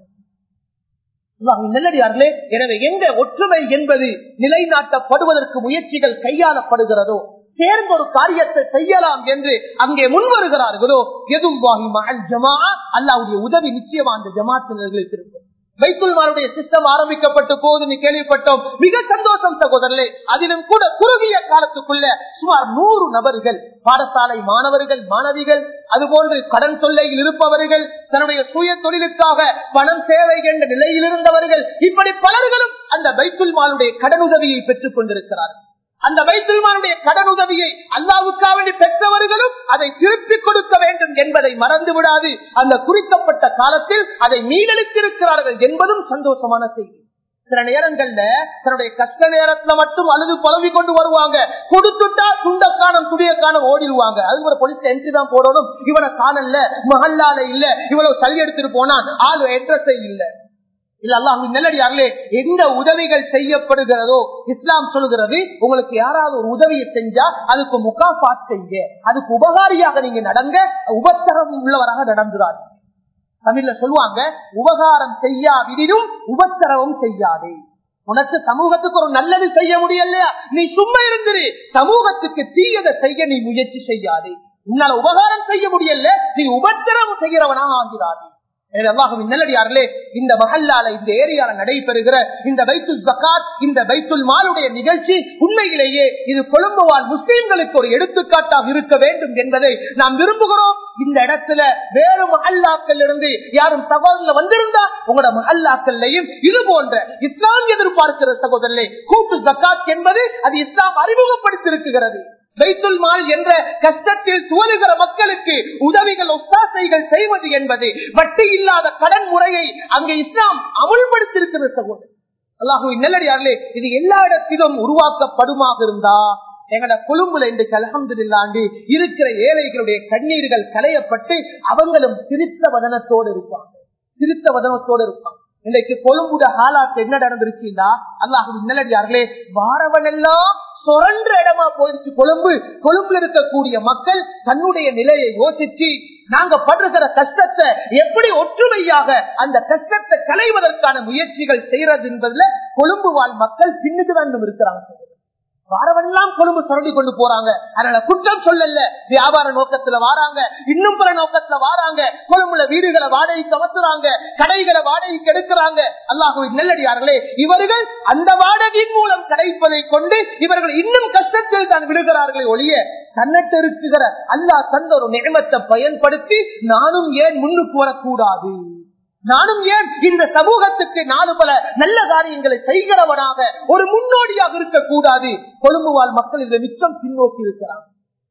நல்லடியார்களே எனவே எங்க ஒற்றுமை என்பது நிலைநாட்டப்படுவதற்கு முயற்சிகள் கையாளப்படுகிறதோ சேர்ந்த ஒரு காரியத்தை செய்யலாம் என்று அங்கே முன் வருகிறார்களோ எதுவும் அல்லாவுடைய உதவி நிச்சயமா அந்த ஜமாத்தினர்களுக்கு இருக்கும் வைத்துல்மாருடைய சிஸ்டம் ஆரம்பிக்கப்பட்டு போகுதுன்னு கேள்விப்பட்டோம் மிக சந்தோஷம் சகோதரர்களே அதிலும் கூட குறுகிய காலத்துக்குள்ள சுமார் நூறு நபர்கள் பாடசாலை மாணவர்கள் மாணவிகள் அதுபோன்று கடன் தொல்லையில் இருப்பவர்கள் தன்னுடைய சுய தொழிலுக்காக பணம் தேவை என்ற நிலையில் இருந்தவர்கள் இப்படி பலர்களும் அந்த வைத்துல்மாருடைய கடன் உதவியை பெற்றுக் கொண்டிருக்கிறார்கள் அந்த வைத்திருமானுடைய கடன் உதவியை அல்லாவுக்காக பெற்றவர்களும் அதை திருப்பிக் கொடுக்க வேண்டும் என்பதை மறந்து விடாது அந்த குறிக்கப்பட்ட காலத்தில் அதை மீளெடுத்திருக்கிறார்கள் என்பதும் சந்தோஷமான செய்தி சில நேரங்கள்ல தன்னுடைய கஷ்ட நேரத்துல மட்டும் அழுது புலவி கொண்டு வருவாங்க கொடுத்துட்டா துண்ட காணம் துடிய காணம் ஓடிடுவாங்க அது ஒரு போலீஸ் என்ட்ரி தான் போடணும் இவனை காணல மகல்லால இல்ல இவ்வளவு தள்ளி எடுத்துட்டு போனான் ஆளு அட்ரஸே இல்லை இல்ல அல்லாஹ் நல்லடியார்களே எந்த உதவிகள் செய்யப்படுகிறதோ இஸ்லாம் சொல்லுகிறது உங்களுக்கு யாராவது ஒரு உதவியை செஞ்சா அதுக்கு முகாபாத் செய்ய அதுக்கு உபகாரியாக நீங்க நடங்க உபத்திரம் உள்ளவராக நடந்துடாது தமிழ்ல சொல்லுவாங்க உபகாரம் செய்யாவிடினும் உபத்திரவம் செய்யாதே உனக்கு சமூகத்துக்கு ஒரு நல்லது செய்ய முடியலையா நீ சும்மா இருந்துரு சமூகத்துக்கு தீயதை செய்ய நீ முயற்சி செய்யாதே உன்னால உபகாரம் செய்ய முடியல நீ உபத்திரவம் செய்கிறவனாக ஆகிறாதே நல்லடியார்களே இந்த மகல்லால இந்த ஏரியால நடைபெறுகிற இந்த பைத்துல் ஜக்காத் இந்த பைத்துல் மாலுடைய நிகழ்ச்சி உண்மையிலேயே இது கொழும்பு வாழ் முஸ்லீம்களுக்கு ஒரு எடுத்துக்காட்டாக இருக்க வேண்டும் என்பதை நாம் விரும்புகிறோம் இந்த இடத்துல வேறு மஹல்லாக்கள் இருந்து யாரும் சகோதரர் வந்திருந்தா உங்களோட மஹல்லாக்கள்லையும் இது போன்ற இஸ்லாம் எதிர்பார்க்கிற சகோதரர்களே கூட்டு ஜக்காத் என்பது அது இஸ்லாம் அறிமுகப்படுத்தியிருக்கிறது வைத்துல் மால் என்ற கஷ்டத்தில் துவலுகிற மக்களுக்கு உதவிகள் ஒத்தாசைகள் செய்வது என்பது வட்டி இல்லாத கடன் முறையை அங்கே இஸ்லாம் அமுல்படுத்தியிருக்கிற சகோதரர் அல்லாஹுவின் நல்லடியார்களே இது எல்லா இடத்திலும் உருவாக்கப்படுமாக இருந்தா எங்கட கொழும்புல இன்றைக்கு அலமது இல்லாண்டு இருக்கிற ஏழைகளுடைய கண்ணீர்கள் களையப்பட்டு அவங்களும் சிரித்த வதனத்தோடு இருப்பாங்க சிரித்த வதனத்தோடு இருப்பாங்க இன்றைக்கு கொழும்புட ஹாலாத் என்ன நடந்திருக்கீங்களா அல்லாஹுவின் நல்லடியார்களே வாரவனெல்லாம் சுரன்ற இடமா போயிடுச்சு கொழும்பு கொழும்புல இருக்கக்கூடிய மக்கள் தன்னுடைய நிலையை யோசிச்சு நாங்க படுகிற கஷ்டத்தை எப்படி ஒற்றுமையாக அந்த கஷ்டத்தை களைவதற்கான முயற்சிகள் செய்யறது என்பதுல கொழும்பு வாழ் மக்கள் பின்னுக்குதான் இருக்கிறாங்க வாரவெல்லாம் கொழும்பு சுரண்டி கொண்டு போறாங்க அதனால குற்றம் சொல்லல வியாபார நோக்கத்துல வாராங்க இன்னும் பல நோக்கத்துல வாராங்க கொழும்புல வீடுகளை வாடகைக்கு அமர்த்துறாங்க கடைகளை வாடகைக்கு எடுக்கிறாங்க அல்லாஹுவின் நெல்லடியார்களே இவர்கள் அந்த வாடகையின் மூலம் கிடைப்பதை கொண்டு இவர்கள் இன்னும் கஷ்டத்தில் தான் விடுகிறார்களே ஒழிய தன்னட்டு இருக்குகிற அல்லாஹ் தந்த ஒரு நியமத்தை பயன்படுத்தி நானும் ஏன் முன்னுக்கு வரக்கூடாது நானும் ஏன் இந்த சமூகத்துக்கு நாலு பல நல்ல காரியங்களை செய்கிறவனாக ஒரு முன்னோடியாக இருக்கக்கூடாது கொழும்பு வாழ் மக்கள் இதில் மிச்சம் பின்னோக்கி இருக்கிறாங்க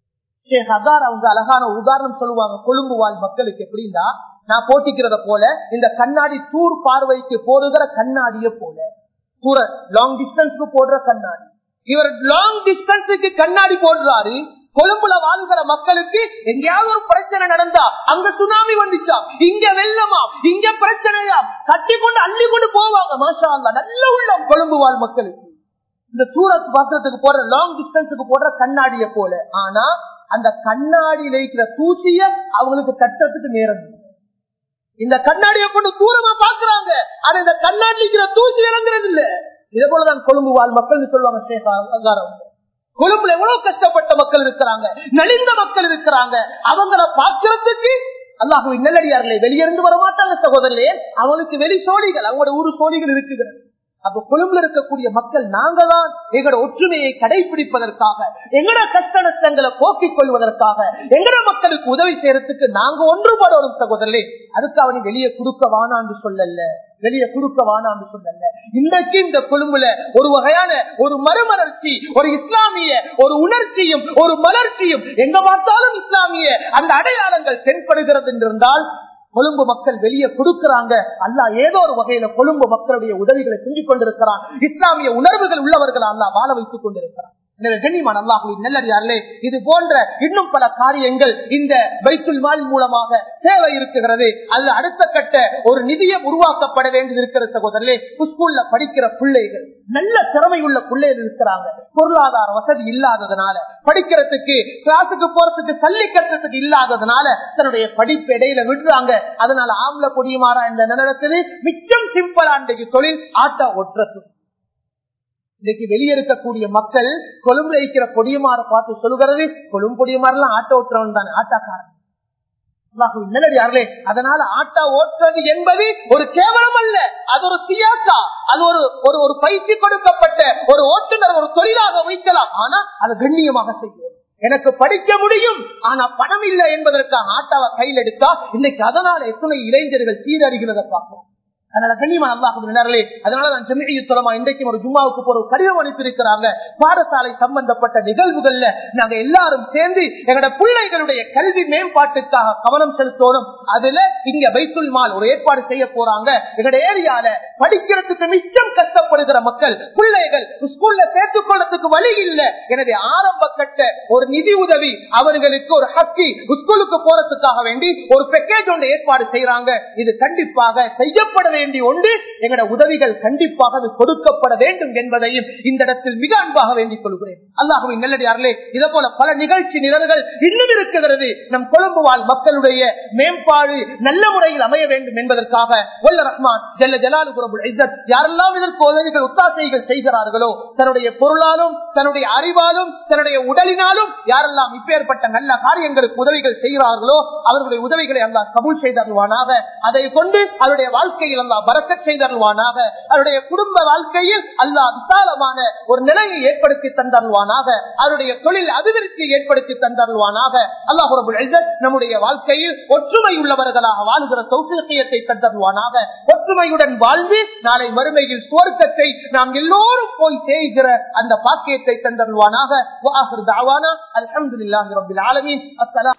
அவங்க அழகான உதாரணம் சொல்லுவாங்க கொழும்பு வாழ் மக்களுக்கு எப்படின்னா நான் போட்டிக்கிறத போல இந்த கண்ணாடி தூர் பார்வைக்கு போடுகிற கண்ணாடிய போல தூர லாங் டிஸ்டன்ஸ்க்கு போடுற கண்ணாடி இவர் லாங் டிஸ்டன்ஸுக்கு கண்ணாடி போடுறாரு கொழும்புல வாழ்கிற மக்களுக்கு எங்கேயாவது ஒரு பிரச்சனை நடந்தா அங்க சுனாமி வந்துச்சா இங்க வெள்ளமா இங்க பிரச்சனையா கட்டி கொண்டு அள்ளி கொண்டு போவாங்க மாஷா அல்லா நல்ல உள்ளம் கொழும்பு வாழ் மக்களுக்கு இந்த சூரத் பாத்திரத்துக்கு போடுற லாங் டிஸ்டன்ஸுக்கு போடுற கண்ணாடிய போல ஆனா அந்த கண்ணாடியில இருக்கிற தூசிய அவங்களுக்கு தட்டத்துக்கு நேரம் இல்லை. இந்த கண்ணாடியை கொண்டு தூரமா பாக்குறாங்க ஆனா இந்த கண்ணாடி இருக்கிற தூசி இறங்குறது இல்ல இதே போலதான் கொழும்பு வாழ் மக்கள் சொல்லுவாங்க ஷேக் அங்காரம் கொழும்புல எவ்வளவு கஷ்டப்பட்ட மக்கள் இருக்கிறாங்க நலிந்த மக்கள் இருக்கிறாங்க அவங்கள பாக்குறதுக்கு அல்லாஹுவின் நெல்லடியார்களே வெளியிருந்து வர மாட்டாங்க சகோதரர்களே அவங்களுக்கு வெளி சோழிகள் அவங்களோட ஊரு சோழிகள் இருக்குகிறது அப்ப கொழும்புல இருக்கக்கூடிய மக்கள் நாங்க தான் எங்களோட ஒற்றுமையை கடைபிடிப்பதற்காக எங்கட கஷ்ட நஷ்டங்களை போக்கிக் கொள்வதற்காக எங்கட மக்களுக்கு உதவி செய்யறதுக்கு நாங்க ஒன்றுபடணும் சகோதரர்களே அதுக்கு அவனை வெளியே கொடுக்க வானான்னு சொல்லல வெளியே கொடுக்க வானான்னு சொல்லல இன்றைக்கு இந்த கொழும்புல ஒரு வகையான ஒரு மறுமலர்ச்சி ஒரு இஸ்லாமிய ஒரு உணர்ச்சியும் ஒரு மலர்ச்சியும் எங்க பார்த்தாலும் இஸ்லாமிய அந்த அடையாளங்கள் தென்படுகிறது என்றிருந்தால் கொழும்பு மக்கள் வெளியே கொடுக்கிறாங்க அல்லா ஏதோ ஒரு வகையில கொழும்பு மக்களுடைய உதவிகளை செஞ்சு கொண்டிருக்கிறான் இஸ்லாமிய உணர்வுகள் உள்ளவர்கள் அல்லா வாழ வைத்துக் கொண்டிருக்கிறான் எனவே கண்ணியமான அல்லாஹுவின் நல்லடியார்களே இது போன்ற இன்னும் பல காரியங்கள் இந்த பைத்துல் மால் மூலமாக தேவை இருக்குகிறது அது அடுத்த கட்ட ஒரு நிதியம் உருவாக்கப்பட வேண்டியது இருக்கிற சகோதரர்களே ஸ்கூல்ல படிக்கிற பிள்ளைகள் நல்ல திறமை உள்ள பிள்ளைகள் இருக்கிறாங்க பொருளாதார வசதி இல்லாததுனால படிக்கிறதுக்கு கிளாஸுக்கு போறதுக்கு தள்ளி கட்டுறதுக்கு இல்லாததுனால தன்னுடைய படிப்பு இடையில விடுறாங்க அதனால ஆம்பளை கொடியுமாறா இந்த நிலத்தில் மிச்சம் சிம்பிளா இன்றைக்கு தொழில் ஆட்ட ஒட்டுறது இன்னைக்கு வெளியே இருக்கக்கூடிய மக்கள் கொழும்புல இருக்கிற கொடியமாற பார்த்து சொல்லுகிறது கொழும்பு கொடியமாரெல்லாம் ஆட்டோ ஓட்டுறவன் தானே ஆட்டாக்காரன் நல்லடியார்களே அதனால ஆட்டா ஓட்டுறது என்பது ஒரு கேவலம் அல்ல அது ஒரு சியாசா அது ஒரு ஒரு ஒரு பயிற்சி கொடுக்கப்பட்ட ஒரு ஓட்டுநர் ஒரு தொழிலாக வைக்கலாம் ஆனா அதை கண்ணியமாக செய்வோம் எனக்கு படிக்க முடியும் ஆனா பணம் இல்லை என்பதற்காக ஆட்டாவை கையில் எடுத்தா இன்னைக்கு அதனால எத்தனை இளைஞர்கள் சீரறிகிறத பார்ப்போம் அதனால கண்ணியமான அல்லாஹே அதனால நான் சென்னையை சொல்லமா இன்றைக்கும் ஒரு ஜும்மாவுக்கு போற ஒரு கடிதம் அனுப்பியிருக்கிறாங்க பாடசாலை சம்பந்தப்பட்ட நிகழ்வுகள்ல நாங்க எல்லாரும் சேர்ந்து எங்களோட பிள்ளைகளுடைய கல்வி மேம்பாட்டுக்காக கவனம் செலுத்தணும் அதுல இங்க பைத்துல் மால் ஒரு ஏற்பாடு செய்ய போறாங்க எங்களோட ஏரியால படிக்கிறதுக்கு மிச்சம் கஷ்டப்படுகிற மக்கள் பிள்ளைகள் ஸ்கூல்ல சேர்த்துக் கொள்றதுக்கு வழி இல்லை எனவே ஆரம்ப கட்ட ஒரு நிதி உதவி அவர்களுக்கு ஒரு ஹக்கி ஸ்கூலுக்கு போறதுக்காக வேண்டி ஒரு பேக்கேஜ் ஒன்று ஏற்பாடு செய்யறாங்க இது கண்டிப்பாக செய்யப்பட வேண்டிய ஒன்று எங்களோட உதவிகள் கண்டிப்பாக அது கொடுக்கப்பட வேண்டும் என்பதையும் இந்த இடத்தில் மிக அன்பாக வேண்டிக் கொள்கிறேன் அல்லாஹுவின் நல்லடியார்களே இதே போல பல நிகழ்ச்சி நிரல்கள் இன்னும் இருக்கிறது நம் கொழும்பு வாழ் மக்களுடைய மேம்பாடு நல்ல முறையில் அமைய வேண்டும் என்பதற்காக வல்ல ரஹ்மான் ஜல்ல ஜலாலுபுரம் யாரெல்லாம் இதற்கு உதவிகள் ஒத்தாசைகள் செய்கிறார்களோ தன்னுடைய பொருளாலும் தன்னுடைய அறிவாலும் தன்னுடைய உடலினாலும் யாரெல்லாம் இப்பேற்பட்ட நல்ல காரியங்களுக்கு உதவிகள் செய்கிறார்களோ அவர்களுடைய உதவிகளை அல்லாஹ் கபூல் செய்தருவானாக அதை கொண்டு அவருடைய வாழ்க்கையில் அல்லா பறக்க செய்தருவானாக அவருடைய குடும்ப வாழ்க்கையில் அல்லாஹ் விசாலமான ஒரு நிலையை ஏற்படுத்தி தந்தருவானாக அவருடைய தொழில் அபிவிருத்தி ஏற்படுத்தி தந்தருவானாக அல்லாஹ் நம்முடைய வாழ்க்கையில் ஒற்றுமை உள்ளவர்களாக வாழ்கிற சௌசியத்தை தந்தருவானாக ஒற்றுமையுடன் வாழ்ந்து நாளை மறுமையில் சுவர்க்கத்தை நாம் எல்லோரும் போய் செய்கிற அந்த பாக்கியத்தை தந்தருவானாக அலமதுல்லாஹி ரபில் ஆலமீன் அஸ்ஸலாம்